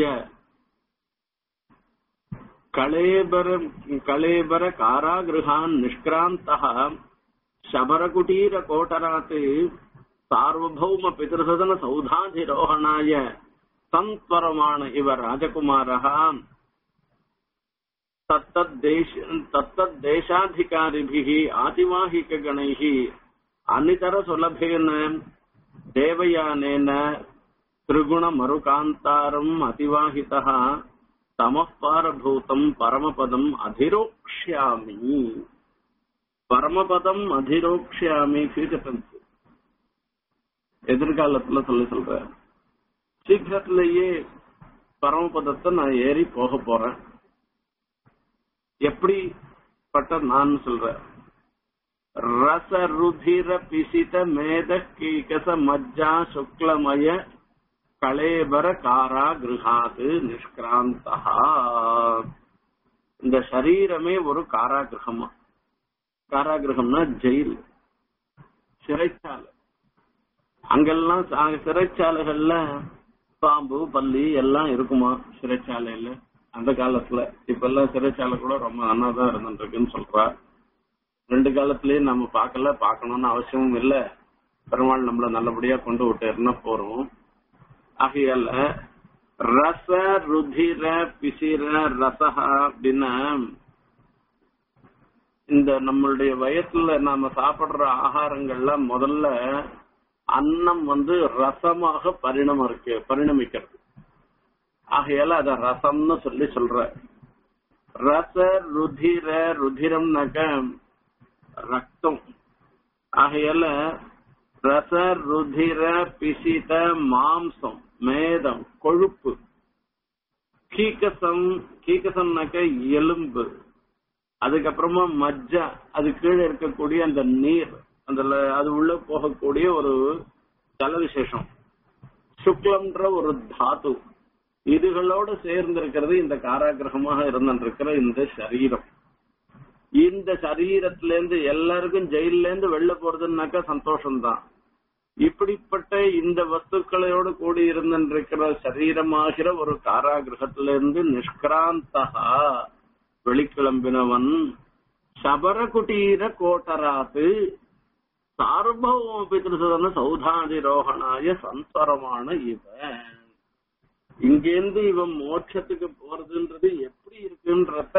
களேபர களேபர காராகிருஹான் நிஷ்கிராந்தः शबरकुटीर कोटरात् सार्वभौम पितृसदन सौधाधिरोहणाय संत्वरमाण इव राजकुमारः तत्तद्देश तत्तद्देशाधिकारिभिः आतिवाहिकगणैः अनितरसुलभेन देवयानेन त्रिगुणमरुकान्तारम् अतिवाहितः तमः पारभूतम् परमपदम् अधिरोक्ष्यामि பரமபதம் அதிரோக்ஷாமி ஃபியூச்சர் டென்ஸ் எதிர்காலத்துல சொல்லி சொல்ற சீக்கிரத்திலேயே பரமபதத்தை நான் ஏறி போக போறேன் எப்படிப்பட்ட நான் சொல்றேன் ரச ருதிர பிசித மேத கீகச மஜ்ஜா சுக்லமய கலேபர காரா கிருஹாது நிஷ்கிராந்தா இந்த சரீரமே ஒரு காராகிரகமா காராகிரகம்னா ஜெயில் சிறைச்சாலை அங்கெல்லாம் சா- சிறைச்சாலைகள்ல பாம்பு பல்லி எல்லாம் இருக்குமா சிறைச்சாலையில அந்த காலத்துல இப்ப எல்லாம் சிறைச்சாலை கூட ரொம்ப நன்னாதான் இருந்துட்டு இருக்குன்னு சொல்றா ரெண்டு காலத்திலயும் நம்ம பார்க்கல பார்க்கணும்னு அவசியமும் இல்ல பெருமாள் நம்மள நல்லபடியா கொண்டு விட்டேருன்னா போறோம் ஆகையால ரச ருதிர பிசிர ரசஹா அப்படின்னா இந்த நம்மளுடைய வயசுல நாம சாப்பிடுற ஆகாரங்கள்ல முதல்ல அன்னம் வந்து ரசமாக பரிணமம் இருக்கு பரிணமிக்கிறது ஆகையால அத ரசம்னு சொல்லி சொல்ற ரச ருதிர ருதிரம்னாக்க ரத்தம் ஆகையால ரச ருதிர பிசித மாம்சம் மேதம் கொழுப்பு கீக்கசம் கீக்கசம்னாக்க எலும்பு அதுக்கப்புறமா மஜ்ஜா அது கீழே இருக்கக்கூடிய அந்த நீர் அந்த ல- அது உள்ள போகக்கூடிய ஒரு ஜல விசேஷம் சுக்லம்ன்ற ஒரு தாது இதுகளோடு சேர்ந்து இருக்கிறது இந்த காராகிரகமாக இருந்திருக்கிற இந்த சரீரம் இந்த சரீரத்துல இருந்து எல்லாருக்கும் ஜெயில இருந்து வெளில போறதுன்னாக்கா சந்தோஷம்தான் இப்படிப்பட்ட இந்த வஸ்துக்களோடு கூடி இருந்திருக்கிற சரீரமாகிற ஒரு காராகிரகத்திலிருந்து நிஷ்கிராந்தகா வெளிக்கிளம்பினவன் சபரகுட்டீர கோட்டராத்து சார்பவ பிதிருசதன சௌதாதிரோகணாய சந்தரமான இவன் இங்கேருந்து இவன் மோட்சத்துக்கு போறதுன்றது எப்படி இருக்குன்றத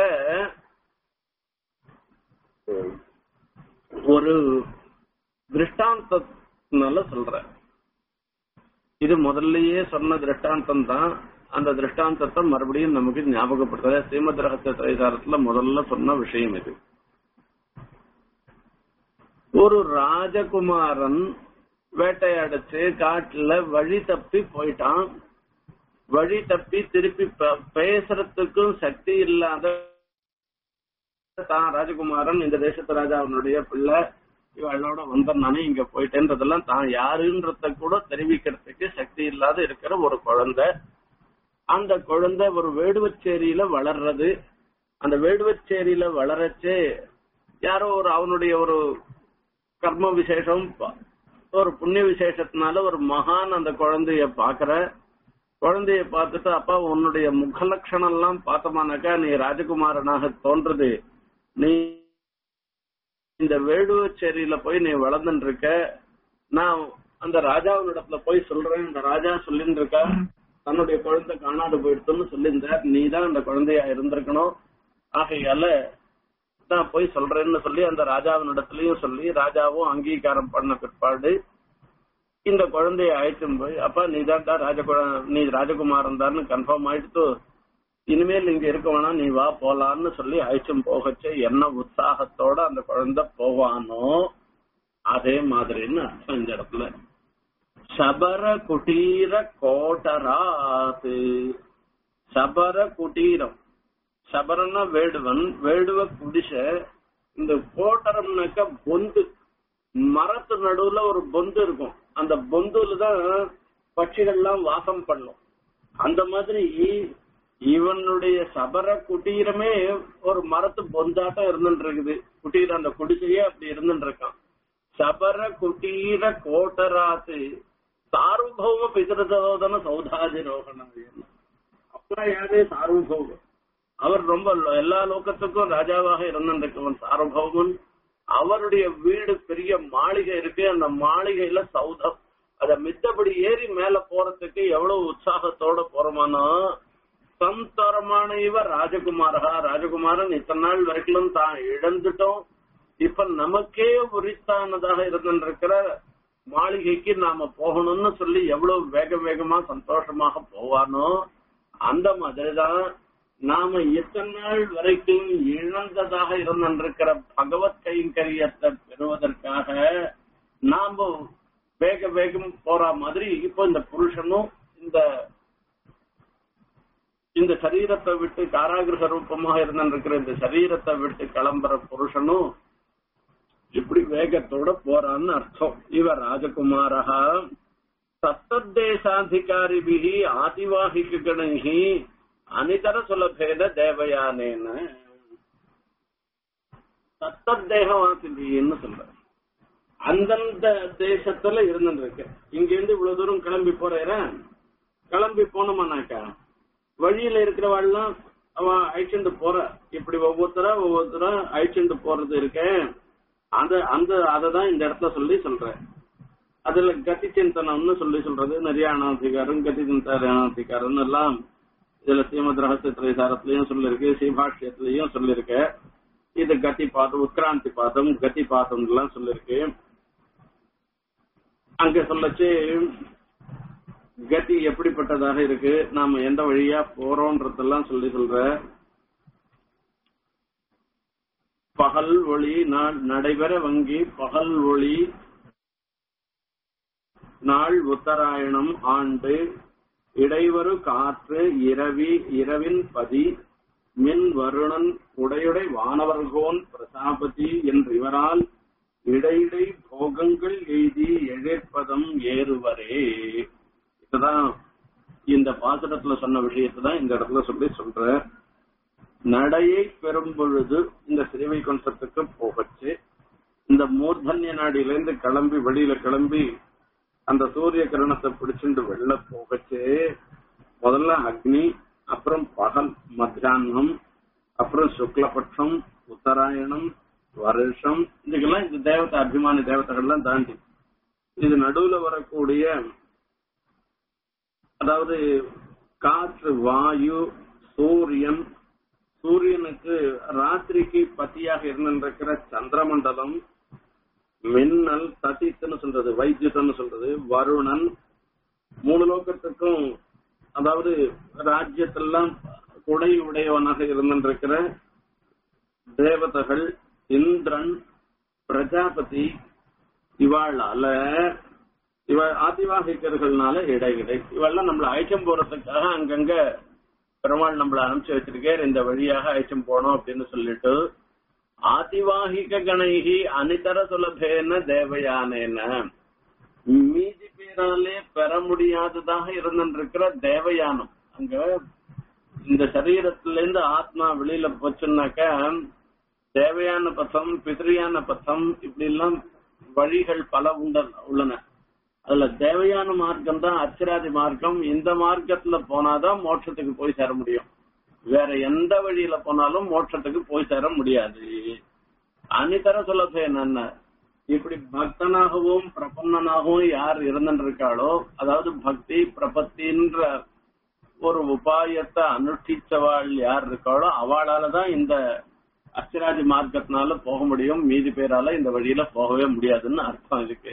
ஒரு திருஷ்டாந்தனால சொல்ற இது முதல்லயே சொன்ன திருஷ்டாந்தம் தான் அந்த திருஷ்டாந்தத்தை மறுபடியும் நமக்கு ஞாபகப்படுத்த ஸ்ரீமத் ரகசிய திரைசாரத்துல முதல்ல சொன்ன விஷயம் இது ஒரு ராஜகுமாரன் வேட்டையாடிச்சு காட்டுல வழி தப்பி போயிட்டான் வழி தப்பி திருப்பி ப- பேசுறதுக்கும் சக்தி இல்லாத தான் ராஜகுமாரன் இந்த தேசத்து ராஜாவினுடைய பிள்ளை இவளோட வந்த நானே இங்க போயிட்டேன்றதெல்லாம் தான் யாருன்றத கூட தெரிவிக்கிறதுக்கு சக்தி இல்லாத இருக்கிற ஒரு குழந்தை அந்த குழந்தை ஒரு வேடுவச்சேரியில வளர்றது அந்த வேடுவச்சேரியில வளரச்சே யாரோ ஒரு அவனுடைய ஒரு கர்ம விசேஷம் ப- ஒரு புண்ணிய விசேஷத்தினால ஒரு மகான் அந்த குழந்தைய பாக்குற குழந்தைய பார்த்துட்டு அப்பா உன்னுடைய முகலட்சணம் எல்லாம் பார்த்தோமானாக்கா நீ ராஜகுமாரனாக தோன்றது நீ இந்த வேடுவச்சேரியில போய் நீ வளர்ந்துட்டு இருக்க நான் அந்த ராஜாவினிடத்துல போய் சொல்றேன் இந்த ராஜா சொல்லிட்டு இருக்கா தன்னுடைய குழந்தை காணாது போயிடுத்துன்னு சொல்லியிருந்தார் நீ தான் அந்த குழந்தையா இருந்திருக்கணும் ஆகையால நான் போய் சொல்றேன்னு சொல்லி அந்த ராஜாவினிடத்துலயும் சொல்லி ராஜாவும் அங்கீகாரம் பண்ண பிற்பாடு இந்த குழந்தைய அழைச்சும் போய் அப்பா நீ தான்டா ராஜ நீ ராஜகுமாரன் தான் கன்ஃபார்ம் ஆயிடுத்து இனிமேல் இங்க இருக்க வேணாம் நீ வா போலான்னு சொல்லி அழைச்சும் போகச்சே என்ன உற்சாகத்தோட அந்த குழந்தை போவானோ அதே மாதிரின்னு அர்த்தம் இந்த இடத்துல சபர குட்டீர கோட்டராத்து சபர குட்டீரம் சபரன வேடுவன் வேடுவ குடிச இந்த கோட்டரம்னாக்க பொந்து மரத்து நடுவுல ஒரு பொந்து இருக்கும் அந்த பொந்துல தான் பட்சிகள்லாம் வாசம் பண்ணும் அந்த மாதிரி இவனுடைய சபர குட்டீரமே ஒரு மரத்து பொந்தாட்டம் இருந்துட்டு இருக்குது குட்டீரம் அந்த குடிசையே அப்படி இருந்துட்டு இருக்கான் சபர குட்டீர கோட்டராத்து சார்வபௌம பிதரசோதன சௌதாதி ரோகணம் அப்புறம் யாரு சார்வபௌமம் அவர் ரொம்ப எல்லா லோகத்துக்கும் ராஜாவாக இருந்திருக்கவன் சார்வபௌமன் அவருடைய வீடு பெரிய மாளிகை இருக்கு அந்த மாளிகையில சௌதம் அத மித்தபடி ஏறி மேல போறதுக்கு எவ்வளவு உற்சாகத்தோட போறோமானோ சந்தரமான இவ ராஜகுமாரா ராஜகுமாரன் இத்தனை நாள் வரைக்கும் தான் இழந்துட்டோம் இப்ப நமக்கே உரித்தானதாக இருந்திருக்கிற மாளிகைக்கு நாம போகணும்னு சொல்லி எவ்வளவு வேக வேகமா சந்தோஷமாக போவானோ அந்த மாதிரிதான் நாம இத்தனை நாள் வரைக்கும் இழந்ததாக இருந்திருக்கிற பகவத் கைங்கரியத்தை பெறுவதற்காக நாம வேக வேகம் போற மாதிரி இப்போ இந்த புருஷனும் இந்த இந்த சரீரத்தை விட்டு காராகிரக ரூபமாக இருந்திருக்கிற இந்த சரீரத்தை விட்டு கிளம்புற புருஷனும் இப்படி வேகத்தோட போறான்னு அர்த்தம் இவ ராஜகுமாரா சத்தத்தேசாதிகாரிபிகி ஆதிவாகிக கணைகி அனிதர சுலபேத தேவயானேன சத்தத்தேகவாசிபின்னு சொல்ற அந்தந்த தேசத்துல இருந்துருக்கு இங்க இருந்து இவ்வளவு தூரம் கிளம்பி போறேன் கிளம்பி போனோமானாக்கா வழியில இருக்கிறவாள்லாம் அவன் அழிச்சுட்டு போற இப்படி ஒவ்வொருத்தரா ஒவ்வொருத்தரா அழிச்சுட்டு போறது இருக்கேன் அந்த அந்த அததான் இந்த இடத்துல சொல்லி சொல்றேன் அதுல கதி சிந்தனம்னு சொல்லி சொல்றது நிறைய அனாதிகாரம் கதி சிந்தாரணாதிகாரம் எல்லாம் இதுல ஸ்ரீமத் ரகசிய திரைசாரத்திலயும் சொல்லிருக்கு ஸ்ரீபாஷ்யத்திலயும் சொல்லிருக்கு இது கதி பாதம் உத்கிராந்தி பாதம் கதி பாதம் எல்லாம் சொல்லிருக்கு அங்க சொல்லச்சு கதி எப்படிப்பட்டதாக இருக்கு நாம எந்த வழியா போறோம்ன்றதெல்லாம் சொல்லி சொல்ற பகல் ஒளி நாள் நடைபெற வங்கி பகல் ஒளி நாள் உத்தராயணம் ஆண்டு இடைவரு காற்று இரவி இரவின் பதி மின் வருணன் உடையுடை வானவர்கோன் பிரசாபதி என்றிவரால் இடையிடை போகங்கள் எய்தி எழிற்பதம் ஏறுவரே இதுதான் இந்த பாசுரத்துல சொன்ன விஷயத்தை தான் இந்த இடத்துல சொல்லி சொல்ற நடையை பெறும் பொழுது இந்த சிறுவைகுண்டத்துக்கு போகச்சு இந்த மூர்தன்ய நாடியிலிருந்து கிளம்பி வெளியில கிளம்பி அந்த சூரிய கிரணத்தை பிடிச்சிட்டு வெளில போகச்சு முதல்ல அக்னி அப்புறம் பகல் மத்தியானம் அப்புறம் சுக்லபட்சம் உத்தராயணம் வருஷம் இதுக்கெல்லாம் இந்த தேவதை அபிமானி தேவதைகள்லாம் தாண்டி இது நடுவுல வரக்கூடிய அதாவது காற்று வாயு சூரியன் சூரியனுக்கு ராத்திரிக்கு பத்தியாக இருந்திருக்கிற சந்திரமண்டலம் மின்னல் தசித்துன்னு சொல்றது வைத்தியத்தன்னு சொல்றது வருணன் மூணு லோகத்துக்கும் அதாவது ராஜ்யத்தெல்லாம் குடை உடையவனாக இருந்திருக்கிற தேவதைகள் இந்திரன் பிரஜாபதி இவாளால இவ ஆதிவாகிக்கர்கள்னால இடையிடை இவெல்லாம் நம்மள அழைச்சம் போறதுக்காக அங்கங்க பெருமாள் நம்மள அனுப்பிச்சு வச்சிருக்கார் இந்த வழியாக அழைச்சம் போனோம் அப்படின்னு சொல்லிட்டு ஆதிவாகிக கணைகி அனிதர சுலபேன தேவயானேன மீதி பேராலே பெற முடியாததாக இருந்திருக்கிற தேவயானம் அங்க இந்த சரீரத்துல இருந்து ஆத்மா வெளியில போச்சுன்னாக்க தேவையான பத்தம் பிதிரியான பத்தம் இப்படி எல்லாம் வழிகள் பல உண்ட உள்ளன அதுல தேவையான மார்க்கம் தான் அச்சராதி மார்க்கம் இந்த மார்க்கத்துல போனாதான் மோட்சத்துக்கு போய் சேர முடியும் வேற எந்த வழியில போனாலும் மோட்சத்துக்கு போய் சேர முடியாது அனிதர சொல்லப்ப என்னென்ன இப்படி பக்தனாகவும் பிரபன்னனாகவும் யார் இருந்திருக்காளோ அதாவது பக்தி பிரபத்தின்ற ஒரு உபாயத்தை அனுஷ்டிச்சவாள் யார் இருக்காளோ அவளாலதான் இந்த அச்சராஜி மார்க்கத்தினால போக முடியும் மீதி பேரால இந்த வழியில போகவே முடியாதுன்னு அர்த்தம் இருக்கு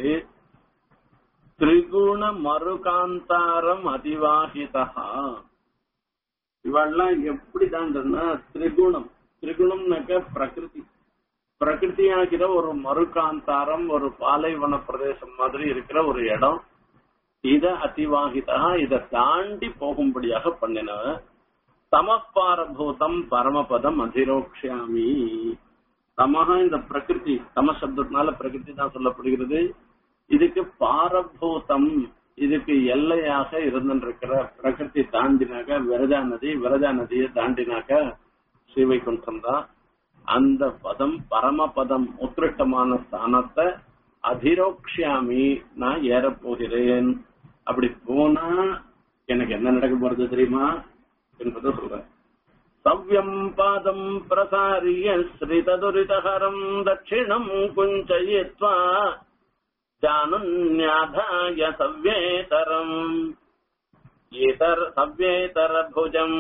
திரிகுண மறுகாந்தாரம் அதிவாகிதா இவெல்லாம் எப்படி தாண்டன்னா திரிகுணம் திரிகுணம்னாக்க பிரகிருதி பிரகிருதியாகிற ஒரு மறுகாந்தாரம் ஒரு பாலைவன பிரதேசம் மாதிரி இருக்கிற ஒரு இடம் இத அதிவாகிதா இத தாண்டி போகும்படியாக பண்ணின தமப்பாரபூதம் பரமபதம் அதிரோக்ஷாமி தமக இந்த பிரகிருதி தம சப்தத்தினால பிரகிருதி தான் சொல்லப்படுகிறது இதுக்கு பாரபூதம் இதுக்கு எல்லையாக இருந்திருக்கிற பிரகிருதி தாண்டினாக்க விரஜா நதி விரஜா நதியை தாண்டினாக்க ஸ்ரீவைகுண்டம் தான் அந்த பதம் பரமபதம் உத்கிருஷ்டமான ஸ்தானத்தை அதிரோக்ஷாமி நான் ஏறப் போகிறேன் அப்படி போனா எனக்கு என்ன நடக்க போறது தெரியுமா என்பதை சொல்றேன் சவ்யம் பாதம் பிரசாரிய ஸ்ரீததுரிதஹரம் தட்சிணம் குஞ்சயித்வா ஜானுன்யாதாய சவ்யேதரம் ஏதர் சவ்யேதரபுஜம்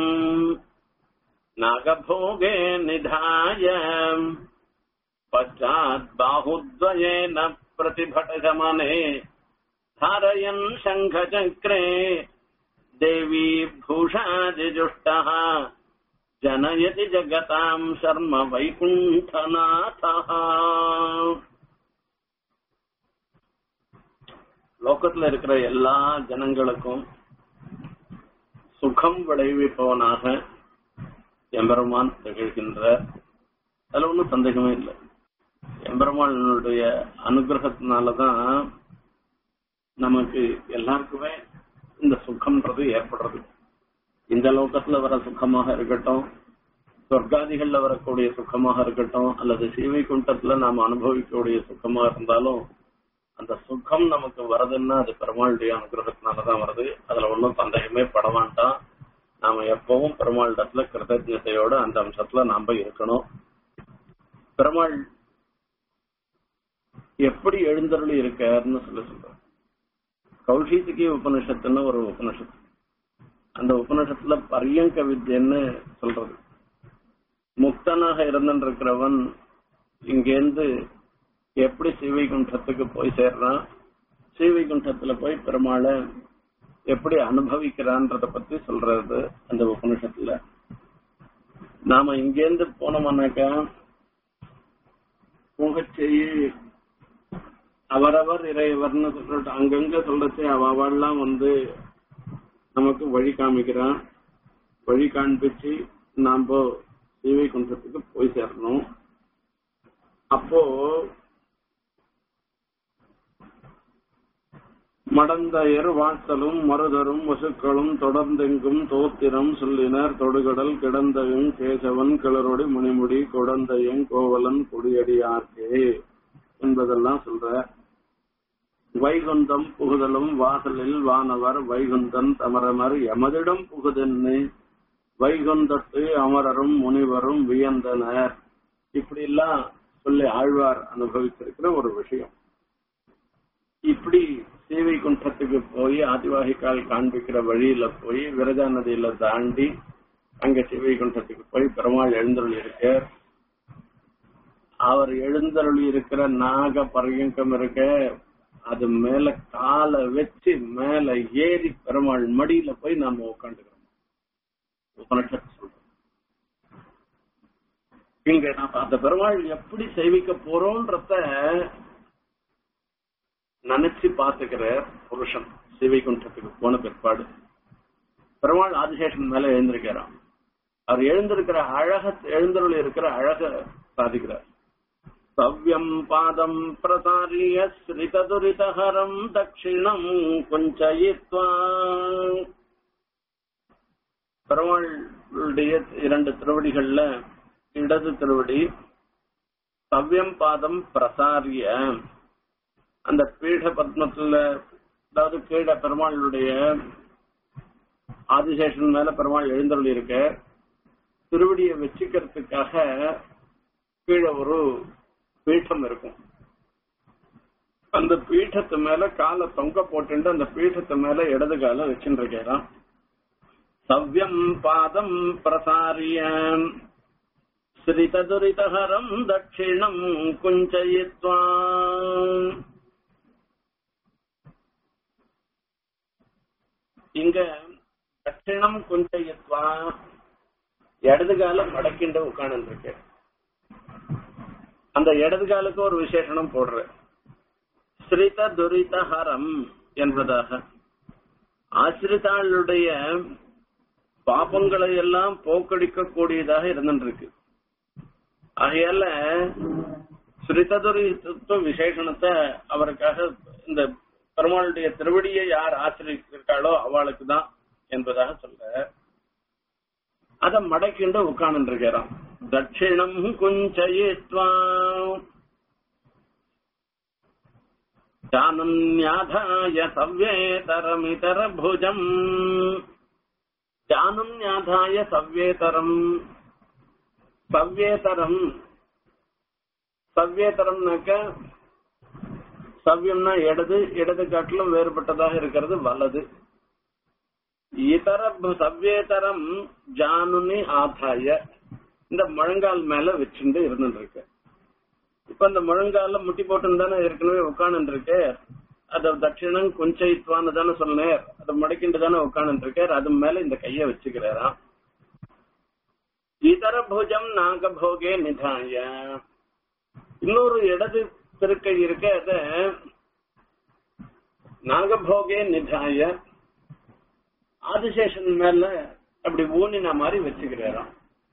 नागभोगे निधाय पश्चात् बाहुद्वयेन प्रतिभटगमने धारयन् शङ्खचक्रे देवी भूषादिजुष्टः जनयति जगताम् शर्म वैकुण्ठनाथः லோகத்துல இருக்கிற எல்லா ஜனங்களுக்கும் சுகம் விளைவிப்பவனாக எம்பெருமான் திகழ்கின்ற அதுல ஒன்றும் சந்தேகமே இல்லை எம்பெருமானுடைய அனுகிரகத்தினாலதான் நமக்கு எல்லாருக்குமே இந்த சுகம்ன்றது ஏற்படுறது இந்த லோகத்துல வர சுகமாக இருக்கட்டும் சொர்க்காதிகள்ல வரக்கூடிய சுகமாக இருக்கட்டும் அல்லது சீவை குண்டத்துல நாம் அனுபவிக்கக்கூடிய சுகமா இருந்தாலும் அந்த சுகம் நமக்கு வருதுன்னா அது பெருமாளுடைய அனுகிரகத்தினாலதான் வருது அதுல ஒன்றும் சந்தேகமே பட வேண்டாம் நாம எப்பவும் பெருமாளிடத்துல கிருத்தஜதையோட அந்த அம்சத்துல நாம இருக்கணும் பெருமாள் எப்படி எழுந்தருளி இருக்காருன்னு சொல்லி சொல்றோம் கௌஷிதிக்கு உபனிஷத்துன்னு ஒரு உபனிஷத்து அந்த உபனிஷத்துல பரியங்க வித்யன்னு சொல்றது முக்தனாக இருந்திருக்கிறவன் இங்கேருந்து எப்படி ஸ்ரீவைகுண்டத்துக்கு போய் சேர்றான் ஸ்ரீவைகுண்டத்துல போய் பெருமாளை எப்படி அனுபவிக்கிறான்றத பத்தி சொல்றது அந்த உபனிஷத்துல நாம இங்கேருந்து போனோம்னாக்கா பூங்கச்செய்யி அவரவர் இறைவர்னு சொல்லிட்டு அங்கங்க சொல்றச்சு அவெல்லாம் வந்து நமக்கு வழி காமிக்கிறான் வழி காண்பிச்சு நாம சீவை குன்றத்துக்கு போய் சேரணும் அப்போ மடந்தையர் வாசலும் மருதரும் வசுக்களும் தொடர்ந்தெங்கும் தோத்திரம் சொல்லினர் தொடுகடல் கிடந்தயும் கேசவன் கிளறொடி மணிமுடி கொடந்தையன் கோவலன் கொடியடியார்க்கே என்பதெல்லாம் சொல்ற வைகுந்தம் புகுதலும் வாசலில் வானவர் வைகுந்தன் தமரமர் எமதிடம் புகுதன்னு வைகுந்தத்து அமரரும் முனிவரும் வியந்தனர் இப்படி எல்லாம் சொல்லி ஆழ்வார் அனுபவித்திருக்கிற ஒரு விஷயம் இப்படி சேவை குன்றத்துக்கு போய் ஆதிவாகிக்கால் காண்பிக்கிற வழியில போய் விரஜா நதியில தாண்டி அங்க சேவை குன்றத்துக்கு போய் பெருமாள் எழுந்தருள் இருக்க அவர் எழுந்தருள் இருக்கிற நாக பரியங்கம் இருக்க அது மேல காலை வச்சு மேல ஏறி பெருமாள் மடியில போய் நாம உட்காந்துக்கிறோம் உபனிஷத்து சொல்றோம் இங்க நாம அந்த பெருமாள் எப்படி சேவிக்க போறோன்றத நினைச்சு பாத்துக்கிற புருஷன் சிவைகுண்டத்துக்கு போன பிற்பாடு பெருமாள் ஆதிசேஷன் மேல எழுந்திருக்கிறான் அவர் எழுந்திருக்கிற அழக எழுந்தருள் இருக்கிற அழக சாதிக்கிறார் சவ்யம் பாதம் பிரசாரிய ஸ்ரிததுரிதஹரம் தட்சிணம் கொஞ்சயித்வா பெருமாளுடைய இரண்டு திருவடிகள்ல இடது திருவடி சவ்யம் பாதம் பிரசாரிய அந்த பீட பத்மத்துல அதாவது கீழ பெருமாளுடைய ஆதிசேஷன் மேல பெருமாள் எழுந்தருள் இருக்க திருவடியை வச்சுக்கிறதுக்காக கீழே ஒரு பீഠம் இருக்கும் அந்த பீഠத்து மேல காலை தொங்க போட்டு அந்த பீഠத்து மேல இடது கால வச்சுட்டு இருக்கிறான் சவ்யம் பாதம் பிரசாரிய ஸ்ரிததுரிதஹரம் தட்சிணம் குஞ்சயித்வா இங்க தட்சிணம் குஞ்சயித்வா இடது காலம் மடக்கிண்டு உட்கார்ந்து இருக்கு அந்த இடது காலுக்கு ஒரு விசேஷனம் போடுற ஸ்ரித துரிதஹரம் என்பதாக ஆசிரிதாளுடைய பாபங்களை எல்லாம் போக்கடிக்க கூடியதாக இருந்துருக்கு ஆகையால ஸ்ரிததுரித்துவ விசேஷணத்தை அவருக்காக இந்த பெருமாளுடைய திருவடியை யார் ஆசிரியிருக்காளோ அவளுக்கு தான் என்பதாக சொல்ற அத மடக்கிண்டு உட்கார்ந்து இருக்கிறான் தட்சிணம் குஞ்சயித்வா ஜானுன்யாதாய சவ்யேதரமிதர புஜம் ஜானுன்யாதாய சவ்யேதரம் சவ்யேதரம் சவ்யேதரம்னாக்க சவ்யம்னா இடது இடது காட்டிலும் வேறுபட்டதாக இருக்கிறது வலது இதர சவ்யேதரம் ஜானுனி ஆதாய இந்த முழங்கால் மேல வச்சுட்டு இருந்துட்டு இருக்கு இப்ப இந்த முழங்கால முட்டி போட்டு தானே ஏற்கனவே உட்கார்ந்து இருக்கு அத தட்சிணம் குஞ்சயித்வான்னு தானே சொன்னேன் அதை முடக்கிட்டு தானே உட்கார்ந்து இருக்கார் அது மேல இந்த கைய வச்சுக்கிறாராம் இதர பூஜம் நாகபோகே நிதாய இன்னொரு இடது திருக்கை இருக்க அத நாகபோகே நிதாய ஆதிசேஷன் மேல அப்படி ஊனின மாதிரி வச்சுக்கிறாராம்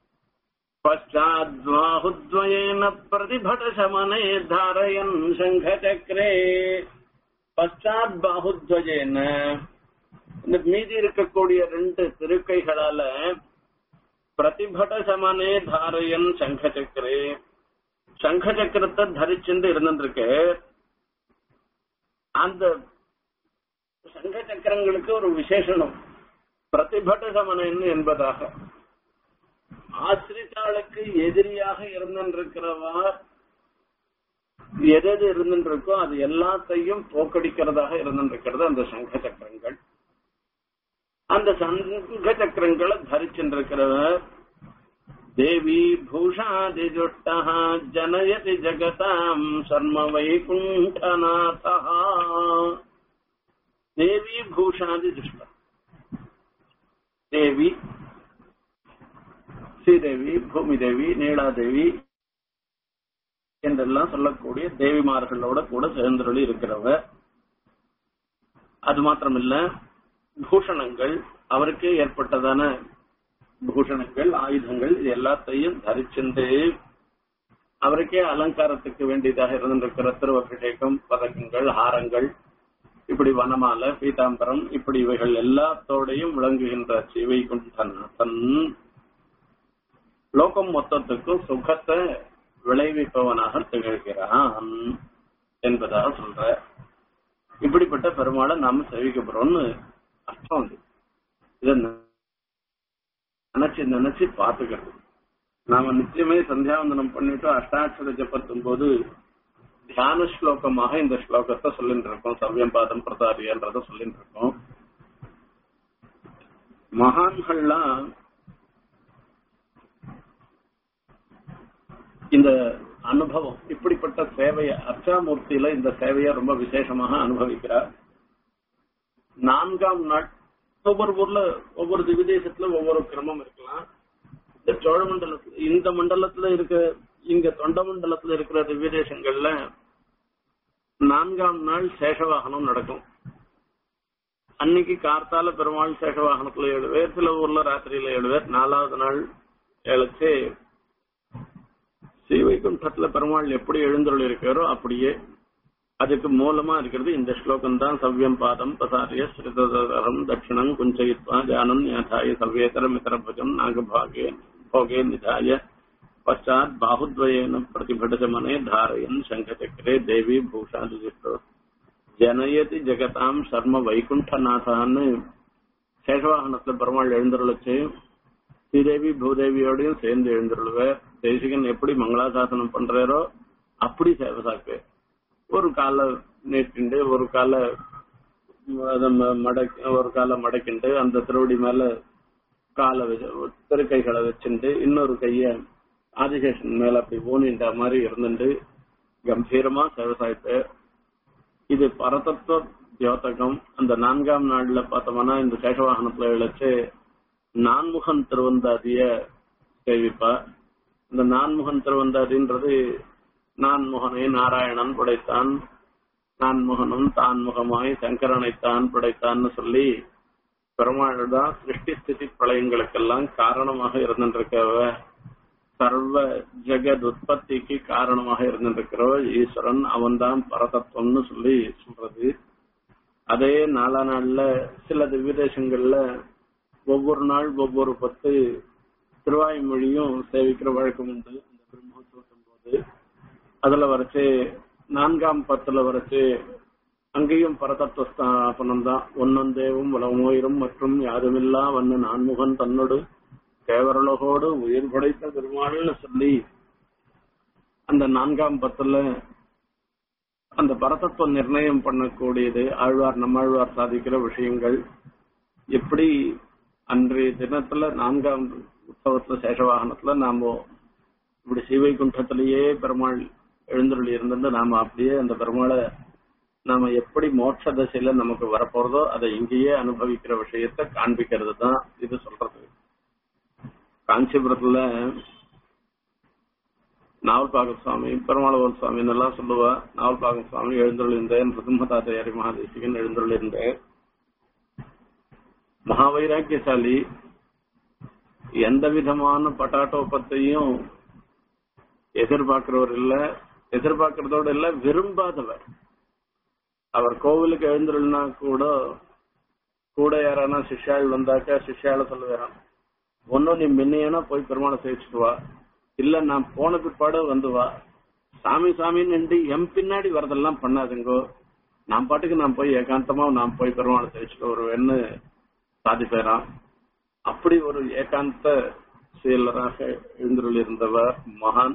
பశ్చాద్బాహుద్వయేన ప్రతిభట శమనే ధారయన్ శంఖచక్రే பశ్சாத் பாகுத்வஜேன இந்த மீதி இருக்கக்கூடிய ரெண்டு திருக்கைகளால பிரதிபட சமனே தாரயன் சங்க சக்கரே சங்க சக்கரத்தை தரிச்சுட்டு இருந்துருக்கு அந்த சங்க சக்கரங்களுக்கு ஒரு விசேஷனம் பிரதிபட சமனன் என்பதாக ஆசிரித்தாளுக்கு எதிரியாக இருந்திருக்கிறவா எது எது இருந்துருக்கோ அது எல்லாத்தையும் போக்கடிக்கிறதாக இருந்திருக்கிறது அந்த சங்க சக்கரங்கள் அந்த சங்க சக்கரங்களை தரிச்சிருக்கிறவர் தேவி பூஷாதிஜுஷ்டா ஜனயதி ஜகதாம் சர்ம வைகுண்டநாதா தேவி பூஷாதி துஷ்டா தேவி ஸ்ரீதேவி பூமி தேவி நீலாதேவி என்றெல்லாம் சொல்லக்கூடிய தேவிமார்களோட கூட சேர்ந்தருளி இருக்கிறவர் அது மாத்திரமில்ல பூஷணங்கள் அவருக்கு ஏற்பட்டதான பூஷணங்கள் ஆயுதங்கள் இது எல்லாத்தையும் தரிச்சிருந்து அவருக்கே அலங்காரத்துக்கு வேண்டியதாக இருந்திருக்கிற திருவபிஷேகம் பதக்கங்கள் ஹாரங்கள் இப்படி வனமால பீதாம்பரம் இப்படி இவைகள் எல்லாத்தோடையும் விளங்குகின்ற சிவை குண்டநாதன் லோகம் மொத்தத்துக்கும் சுகத்தை விளைவிப்பவனாக திகழ்கிறான் என்பதாக சொல்ற அப்படிப்பட்ட பெருமாளை நாம சேவிக்க போறோம்னு அர்த்தம் அது இத நினைச்சு நினைச்சு பாத்துக்கிறது நாம நிச்சயமே சந்தியாவந்தனம் பண்ணிட்டு அஷ்டாட்சர ஜபத்தும் போது தியான ஸ்லோகமாக இந்த ஸ்லோகத்தை சொல்லிட்டு இருக்கோம் சவ்யம் பாதம் பிரதாரியன்றத சொல்லிட்டு இருக்கோம் மகான்கள்லாம் இந்த அனுபவம் இப்படிப்பட்ட சேவையை அர்ச்சாமூர்த்தியில இந்த சேவையை ரொம்ப விசேஷமாக அனுபவிக்கிறார் நான்காம் நாள் ஒவ்வொரு ஊர்ல ஒவ்வொரு திவிதேசத்துல ஒவ்வொரு கிரமம் இருக்கலாம் இந்த சோழ மண்டலத்துல இந்த மண்டலத்துல இருக்க இங்க தொண்ட மண்டலத்துல இருக்கிற திவ்யதேசங்கள்ல நான்காம் நாள் சேஷவாகனம் நடக்கும் அன்னைக்கு கார்த்தால பெருமாள் சேஷவாகனத்துல ஏழு பேர் சில ஊர்ல ராத்திரியில ஏழு பேர் நாலாவது நாள் ஏழச்சு ஸ்ரீவைகுண்டத்துல பெருமாள் எப்படி எழுந்தருள் இருக்காரோ அப்படியே அதுக்கு மூலமா இருக்கிறது இந்த ஸ்லோகம் தான் சவ்யம் பாதம் பிரசாரிய ஸ்ருதரம் தட்சிணம் குஞ்சயித்வா ஜானம் ஞாதாய சவ்யேதரம் இதரபஜம் நாகபாகே भोगे निधाय पश्चात बाहुद्वयेन प्रतिभटजमने धारयन् शङ्खचक्रे देवी भूषादिष्टो ஜனயதி ஜெகதாம் சர்ம வைகுண்டநாதான்னு சேஷவாகனத்துல பெருமாள் எழுந்தருளுச்சு ஸ்ரீதேவி பூதேவியோடையும் சேர்ந்து எழுந்தருளுவேன் தேசிகன் எப்படி மங்களாசாசனம் பண்றாரோ அப்படி சேவசாக்கு ஒரு காலை நீட்டிண்டு ஒரு காலை மடக்கி ஒரு காலை மடக்கிண்டு அந்த திருவடி மேல காலை திருக்கைகளை வச்சுட்டு இன்னொரு கைய ஆதிசேஷன் மேல அப்படி ஊனின்ற மாதிரி இருந்துட்டு கம்பீரமா விவசாயத்தை இது பரதத்துவ தியோதகம் அந்த நான்காம் நாள்ல பார்த்தோம்னா இந்த சேஷவாகனத்துல இழைச்சு நான்முகன் திருவந்தாதிய சேவிப்பா இந்த நான்முகன் திருவந்தாதின்றது நான்முகனை நாராயணன் படைத்தான் நான்முகனும் தான் முகமாய் சங்கரனைத்தான் படைத்தான்னு சொல்லி பெருமாள் தான் சிருஷ்டி ஸ்திதி பிரளயங்களுக்கெல்லாம் காரணமாக இருந்திருக்கவ சர்வ ஜெகத் உற்பத்திக்கு காரணமாக இருந்திருக்கிறோ ஈஸ்வரன் அவன் தான் பரதத்துவம்னு சொல்லி சொல்றது அதே நாலா நாள்ல சில திவ்யதேசங்கள்ல ஒவ்வொரு நாள் ஒவ்வொரு பத்து திருவாய்மொழியும் சேவிக்கிற வழக்கம் உண்டு இந்த பிரம்மோத்சவத்தின் போது அதுல வரைச்சு நான்காம் பத்துல வரைச்சு அங்கேயும் பரதத்துவ ஸ்தாபனம் தான் ஒன்னந்தேவும் உலகமோயிரும் மற்றும் யாருமில்லா வண்ணு நான்முகன் தன்னோடு தேவரலகோடு உயிர் படைத்த பெருமாள்னு சொல்லி அந்த நான்காம் பத்துல அந்த பரதத்துவ நிர்ணயம் பண்ணக்கூடியது ஆழ்வார் நம்மாழ்வார் சாதிக்கிற விஷயங்கள் எப்படி அன்றைய தினத்துல நான்காம் உற்சவத்துல சேஷவாகனத்துல நாம இப்படி ஸ்ரீவைகுண்டத்திலேயே பெருமாள் எழுந்தருளி இருந்திருந்து நாம அப்படியே அந்த பெருமாளை நாம எப்படி மோட்ச தசையில நமக்கு வரப்போறதோ அதை இங்கேயே அனுபவிக்கிற விஷயத்த காண்பிக்கிறது தான் இது சொல்றது காஞ்சிபுரத்துல நாவல்பாகம் சுவாமி பெருமாளவர் சுவாமி எல்லாம் சொல்லுவா நாவல்பாகம் சுவாமி எழுந்தருளிருந்தேன் ரிசுமதாத்தையாரி மகாதேசிகன் எழுந்தருளிருந்தேன் மகாவைராக்கியசாலி எந்த விதமான பட்டாட்டோப்பத்தையும் எதிர்பார்க்கிறவர் இல்ல எதிர்பார்க்கறதோட இல்ல விரும்பாதவர் அவர் கோவிலுக்கு எழுந்திருந்தா கூட கூட யாரானா சிஷ்யாள் வந்தாக்கா சிஷ்யால சொல்லுவாராம் ஒன்னும் நீ முன்னையானா போய் பெருமாளை சேவிச்சுட்டு வா இல்ல நான் போன பிற்பாடு வந்து வா சாமி சாமின்னு நின்று எம் பின்னாடி வரதெல்லாம் பண்ணாதுங்கோ நான் பாட்டுக்கு நான் போய் ஏகாந்தமா நான் போய் பெருமாளை சேவிச்சுட்டு வருவேன்னு சாதிப்பேரான் அப்படி ஒரு ஏகாந்த செயலராக எழுந்துள்ளிருந்தவர் மகான்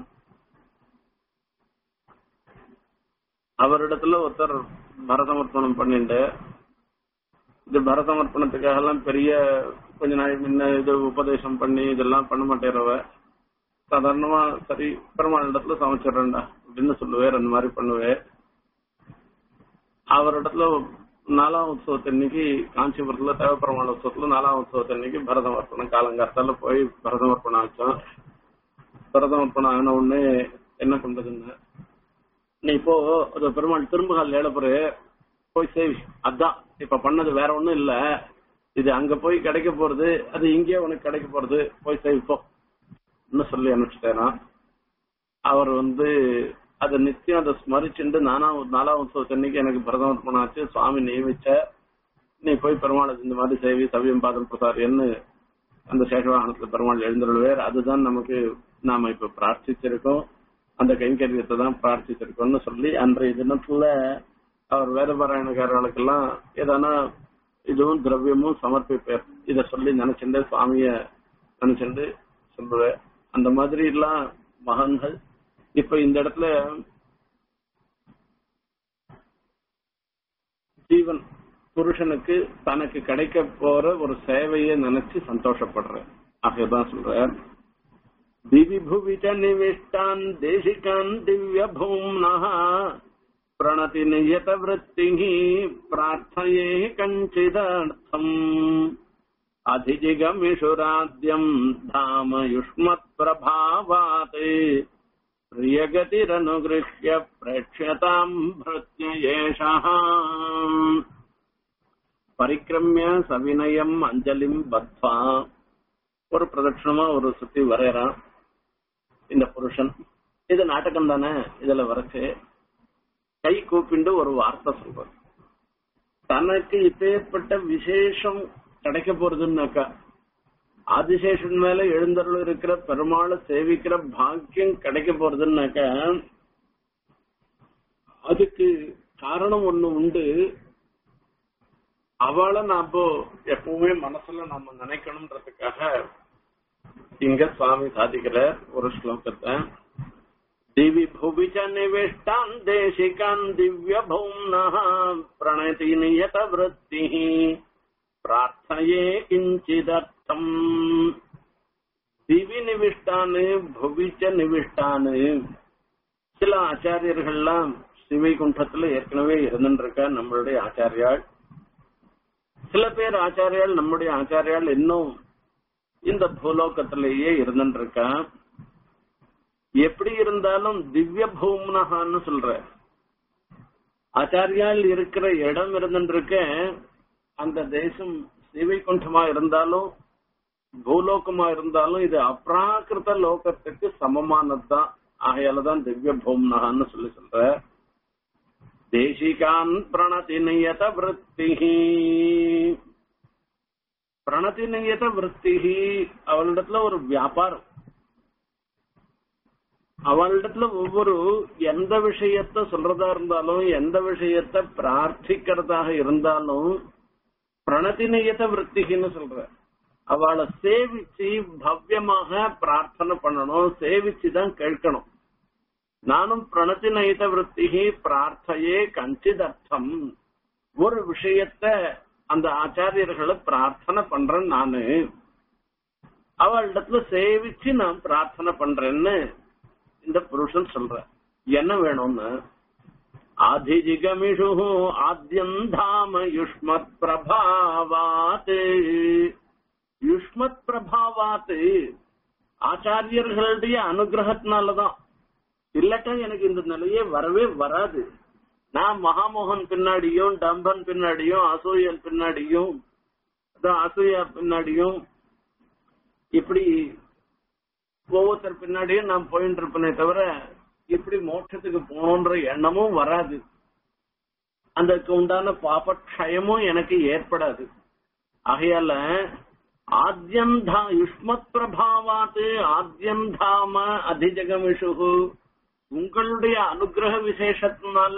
அவரிடத்துல ஒருத்தர் பரதமர்ப்பணம் பண்ணிட்டு இது பரதமர்ப்பணத்துக்காக எல்லாம் பெரிய கொஞ்ச நாள் முன்ன இது உபதேசம் பண்ணி இதெல்லாம் பண்ண மாட்டேறவ சாதாரணமா சரி பெருமாள் இடத்துல சமைச்சிடுறேன்டா அப்படின்னு சொல்லுவேன் அந்த மாதிரி பண்ணுவேன் அவரிடத்துல நாலாம் உற்சவத்தன்னைக்கு காஞ்சிபுரத்துல தேவப்பெருமாள் உற்சவத்துல நாலாம் உற்சவத்தன்னைக்கு பரதமர்ப்பணம் காலங்காலத்தால போய் பரதமர்ப்பணம் ஆச்சோம் பரதமர்ப்பணம் ஆன உடனே என்ன பண்றதுன்னு நீ இப்போ அது பெருமாள் திரும்பகால் ஏழப்புற போய் சேவி அதான் இப்ப பண்ணது வேற ஒண்ணும் இல்ல இது அங்க போய் கிடைக்க போறது அது இங்கேயே உனக்கு கிடைக்க போறது போய் சேவிப்போ இன்னும் சொல்லி அனுப்பிச்சிட்டேனா அவர் வந்து அதை நித்தியம் அதை ஸ்மரிச்சுண்டு நானாம் நாலாம் உற்சவத்தன்னைக்கு எனக்கு பிரதமர்ப்பணம் ஆச்சு சுவாமி நியமிச்ச நீ போய் பெருமாள் இந்த மாதிரி சேவி சவியம் பாதம் பிரசாரியன்னு அந்த சேஷவாகனத்துல பெருமாள் எழுந்துருவேர் அதுதான் நமக்கு நாம இப்ப பிரார்த்திச்சிருக்கோம் அந்த கைங்கரியத்தை தான் பிரார்த்திச்சிருக்கோம்னு சொல்லி அன்றைய தினத்துல அவர் வேதபாராயணக்காரர்களுக்கெல்லாம் ஏதானா இதுவும் திரவியமும் சமர்ப்பிப்பார் இத சொல்லி நினைச்சுட்டு சுவாமிய நினைச்சுட்டு சொல்லுவேன் அந்த மாதிரி எல்லாம் மகன்கள் இப்ப இந்த இடத்துல ஜீவன் புருஷனுக்கு தனக்கு கிடைக்க போற ஒரு சேவையை நினைச்சு சந்தோஷப்படுற ஆகதான் சொல்ற திவி புவி ச நிவிஷ்டான் தேசிகான் திவ்ய பூம்னः प्रणति नियत वृत्तिः प्रार्थये कञ्चिदर्थम् अधिजिगमिषुराद्यम् धाम युष्मत्प्रभावात् प्रियगतिरनुगृह्य प्रेक्ष्यताम् भृत्य एषः परिक्रम्य सविनयम् अञ्जलिम् बद्ध्वा ஒரு பிரதட்சணமா ஒரு சுத்தி வரையறான் இந்த புருஷன் இது நாடகம் தானே இதுல வரைச்சு கை கூப்பிண்டு ஒரு வார்த்தை சொல்றார் தனக்கு இப்பேற்பட்ட விசேஷம் கிடைக்க போறதுன்னாக்கா ஆதிசேஷன் மேல எழுந்தருள் இருக்கிற பெருமாளை சேவிக்கிற பாக்கியம் கிடைக்க போறதுன்னாக்கா அதுக்கு காரணம் ஒண்ணு உண்டு அவளை நாம எப்பவுமே மனசுல நம்ம நினைக்கணும்ன்றதுக்காக இங்க சுவாமி சாதிக்கிற ஒரு ஸ்லோகத்தை दिवि भुवि च निविष्टान् देशिकान् दिव्यभौम्नः प्रणति नियतवृत्तिः प्रार्थये किञ्चिदर्थम् திவி நிவிஷ்டானு புவிச்ச நிவிஷ்டானு சில ஆச்சாரியர்கள்லாம் சிவைகுண்டத்துல ஏற்கனவே இருந்துருக்க நம்மளுடைய ஆச்சாரியாள் சில பேர் ஆச்சாரியால் நம்முடைய ஆச்சாரியால் இன்னும் இந்த பூலோகத்திலேயே இருந்துருக்கா எப்படி இருந்தாலும் திவ்ய பூம்னகான்னு சொல்ற ஆச்சாரியால் இருக்கிற இடம் இருந்துருக்க அந்த தேசம் சிவைகுண்டமா இருந்தாலும் பூலோகமா இருந்தாலும் இது அப்ராகிருத லோகத்துக்கு சமமானதுதான் ஆகையாலதான் திவ்ய பூம்னகான்னு சொல்லி சொல்ற தேசிகான் பிரணதி நியத விற்த்திஹி பிரணதி நியத விற்த்திஹி அவளிடத்துல ஒரு வியாபாரம் அவளிடத்துல ஒவ்வொரு எந்த விஷயத்த சொல்றதா இருந்தாலும் எந்த விஷயத்த பிரார்த்திக்கிறதாக இருந்தாலும் பிரணதிநியத விற்த்திகின்னு சொல்ற அவளை சேவிச்சு பவ்யமாக பிரார்த்தனை பண்ணணும் சேவிச்சு தான் கேட்கணும் நானும் பிரணதிநயித விற்த்திகி பிரார்த்தையே கஞ்சிதர்த்தம் ஒரு விஷயத்த அந்த ஆச்சாரியர்களை பிரார்த்தனை பண்றேன் நானு அவளிடத்துல சேவிச்சு நான் பிரார்த்தனை பண்றேன்னு இந்த புருஷன் சொல்ற என்ன வேணும்னு ஆதிஜிகமிஷு ஆத்யந்தாம யுஷ்மத் பிரபாவாத் யுஷ்மத் பிரபாவாத் ஆச்சாரியர்களுடைய அனுகிரகத்தினாலதான் இல்லாட்டா எனக்கு இந்த நிலையே வரவே வராது நான் மகாமோகன் பின்னாடியும் டம்பன் பின்னாடியும் அசூயன் பின்னாடியும் அசூயா பின்னாடியும் இப்படி ஒவ்வொருத்தர் பின்னாடியும் நான் போயிட்டு இருப்பேனே தவிர இப்படி மோட்சத்துக்கு போகணுன்ற எண்ணமும் வராது அதற்கு உண்டான பாபக்ஷயமும் எனக்கு ஏற்படாது ஆகையால ஆத்யந்தா யுஷ்மத் பிரபாவாத்து ஆத்யந்தாம அதிஜகமிஷு உங்களுடைய அனுகிரக விசேஷத்தினால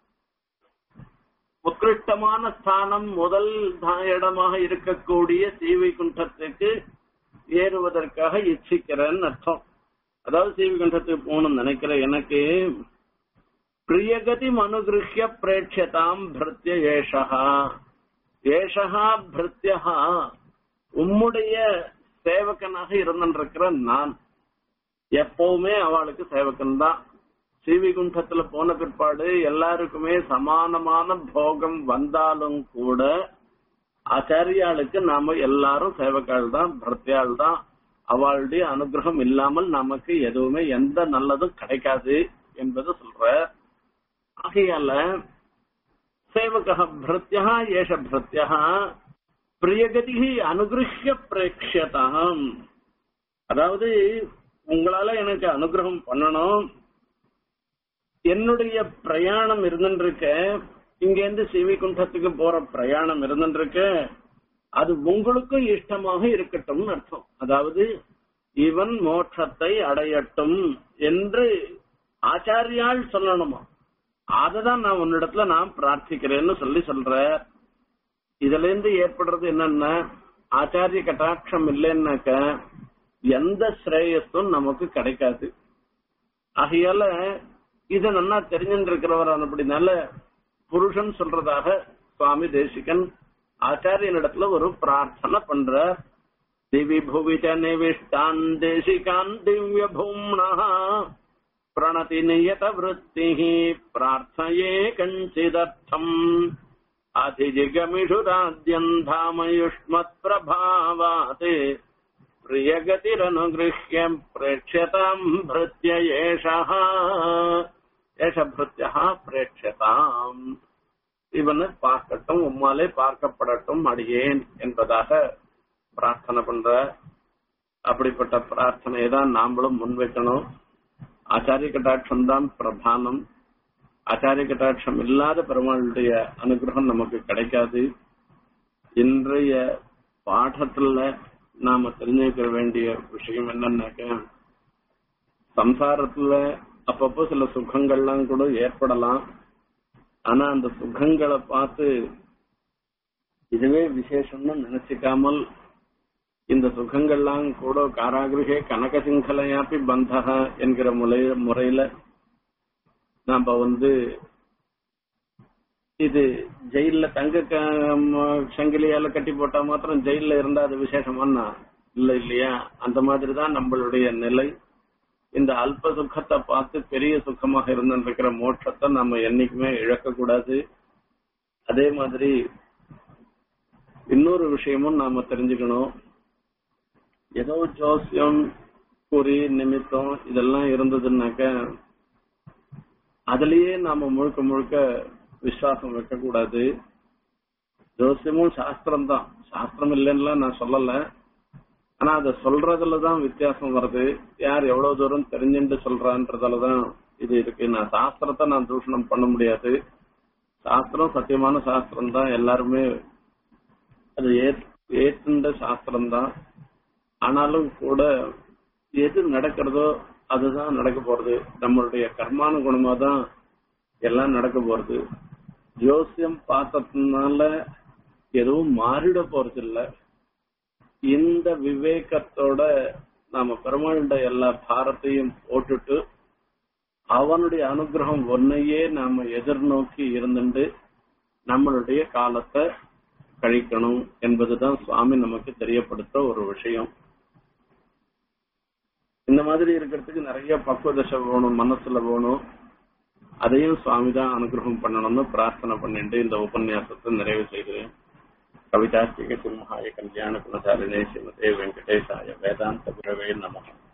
உத்கிருஷ்டமான ஸ்தானம் முதல் இடமாக இருக்கக்கூடிய சீவை குண்டத்துக்கு ஏறுவதற்காக இச்சிக்கிறேன்னு அர்த்தம் அதாவது சீவிகண்டத்துக்கு போகணும்னு நினைக்கிற எனக்கு பிரியகதி மனுகிருஹ்ய பிரேட்சதாம் பிருத்திய ஏஷா ஏஷா பிருத்தியா உம்முடைய சேவகனாக இருந்திருக்கிற நான் எப்பவுமே அவளுக்கு சேவகன் தான் ஸ்ரீவிகுண்டத்துல போன பிற்பாடு எல்லாருக்குமே சமானமான போகம் வந்தாலும் கூட ஆச்சாரியாளுக்கு நாம எல்லாரும் சேவக்காள் தான் பர்த்தியாள் தான் அவளுடைய அனுகிரகம் இல்லாமல் நமக்கு எதுவுமே எந்த நல்லதும் கிடைக்காது என்பது சொல்ற ஆகையால சேவக பிரத்யா ஏஷ பிரத்யா பிரியகதி அனுகிரகிய பிரேட்சியதாம் அதாவது உங்களால எனக்கு அனுகிரகம் பண்ணணும் என்னுடைய பிரயாணம் இருந்துருக்க இங்க இருந்து சிவிகுண்டத்துக்கு போற பிரயாணம் இருந்துருக்கு அது உங்களுக்கும் இஷ்டமாக இருக்கட்டும் அர்த்தம் அதாவது இவன் மோட்சத்தை அடையட்டும் என்று ஆச்சாரியால் சொல்லணுமா அததான் நான் உன்னிடத்துல நான் பிரார்த்திக்கிறேன்னு சொல்லி சொல்ற இதுல இருந்து ஏற்படுறது என்னன்னா ஆச்சாரிய கட்டாட்சம் இல்லைன்னாக்க எந்த ஸ்ரேயஸும் நமக்கு கிடைக்காது ஆகையால இத நல்லா தெரிஞ்சுட்டு இருக்கிறவர் அப்படினால புருஷன் சொல்றதாக சுவாமி தேசிகன் ஆச்சாரியனிடத்துல ஒரு பிரார்த்தனை பண்றார் திவி புவிச்ச நிவிஷ்டான் தேசிகான் திவ்ய பூம்னா பிரணதி நியத விருத்தி பிரார்த்தயே கஞ்சிதர்த்தம் அதிஜிகமிஷுராத்யன் தாமயுஷ்மத் பிரபாவாத் பிரியகதிரனுகிருஹ்ய பிரேட்சதாம் பிருத்ய ஏஷः ஏஷ பிருத்யः பிரேட்சதாம் இவனை பார்க்கட்டும் உம்மாலே பார்க்கப்படட்டும் அடியேன் என்பதாக பிரார்த்தனை பண்ற அப்படிப்பட்ட பிரார்த்தனையை தான் நாமளும் முன்வைக்கணும் ஆச்சாரிய கட்டாட்சம் தான் பிரதானம் ஆச்சாரிய கட்டாட்சம் இல்லாத பெருமாளுடைய அனுகிரகம் நமக்கு கிடைக்காது இன்றைய பாடத்துல நாம தெரிஞ்சுக்க வேண்டிய விஷயம் என்னன்னாக்க சம்சாரத்துல அப்பப்போ சில சுகங்கள்லாம் கூட ஏற்படலாம் ஆனா அந்த சுகங்களை பார்த்து இதுவே விசேஷம்னு நினைச்சுக்காமல் இந்த சுகங்கள்லாம் கூட காராகிருகே கனகசிங்கலையாப்பி பந்தக என்கிற முறை முறையில நாம வந்து இது ஜெயில தங்க க- சங்கிலியால கட்டி போட்டா மாத்திரம் ஜெயில இருந்தா அது விசேஷமானா இல்ல இல்லையா அந்த மாதிரிதான் நம்மளுடைய நிலை இந்த அல்ப சுகத்தை பார்த்து பெரிய சுகமாக இருந்திருக்கிற மோட்சத்தை நம்ம என்னைக்குமே இழக்க கூடாது அதே மாதிரி இன்னொரு விஷயமும் நாம தெரிஞ்சுக்கணும் ஏதோ ஜோசியம் குறி நிமித்தம் இதெல்லாம் இருந்ததுன்னாக்க அதுலயே நாம முழுக்க முழுக்க விசுவாசம் வைக்க கூடாது ஜோசியமும் சாஸ்திரம் தான் சாஸ்திரம் இல்லைன்னா நான் சொல்லல ஆனா அதை சொல்றதுலதான் வித்தியாசம் வருது யார் எவ்வளவு தூரம் தெரிஞ்சுட்டு சொல்றான்றதுலதான் இது இருக்கு நான் சாஸ்திரத்தை நான் தூஷணம் பண்ண முடியாது சாஸ்திரம் சத்தியமான சாஸ்திரம் தான் எல்லாருமே அது ஏத்- ஏத்துண்ட சாஸ்திரம் தான் ஆனாலும் கூட எது நடக்கிறதோ அதுதான் நடக்க போறது நம்மளுடைய கர்மானுகுணமா தான் எல்லாம் நடக்க போறது ஜோசியம் பார்த்ததுனால எதுவும் மாறிட போறது இல்ல இந்த விவேகத்தோட நாம பெருமாளுடைய எல்லா பாரத்தையும் போட்டுட்டு அவனுடைய அனுகிரகம் ஒன்னையே நாம எதிர்நோக்கி இருந்துட்டு நம்மளுடைய காலத்தை கழிக்கணும் என்பதுதான் சுவாமி நமக்கு தெரியப்படுத்த ஒரு விஷயம் இந்த மாதிரி இருக்கிறதுக்கு நிறைய பக்குவதசை வேணும் மனசுல வேணும் அதையும் சுவாமி தான் அனுகிரகம் பண்ணணும்னு பிரார்த்தனை பண்ணிட்டு இந்த உபன்யாசத்தை நிறைவு செய்கிறேன் கவிதாஸ்திக சிம்ஹாய கல்யாண குணசாலினே ஸ்ரீமதே வெங்கடேசாய வேதாந்த குரவே நமகம்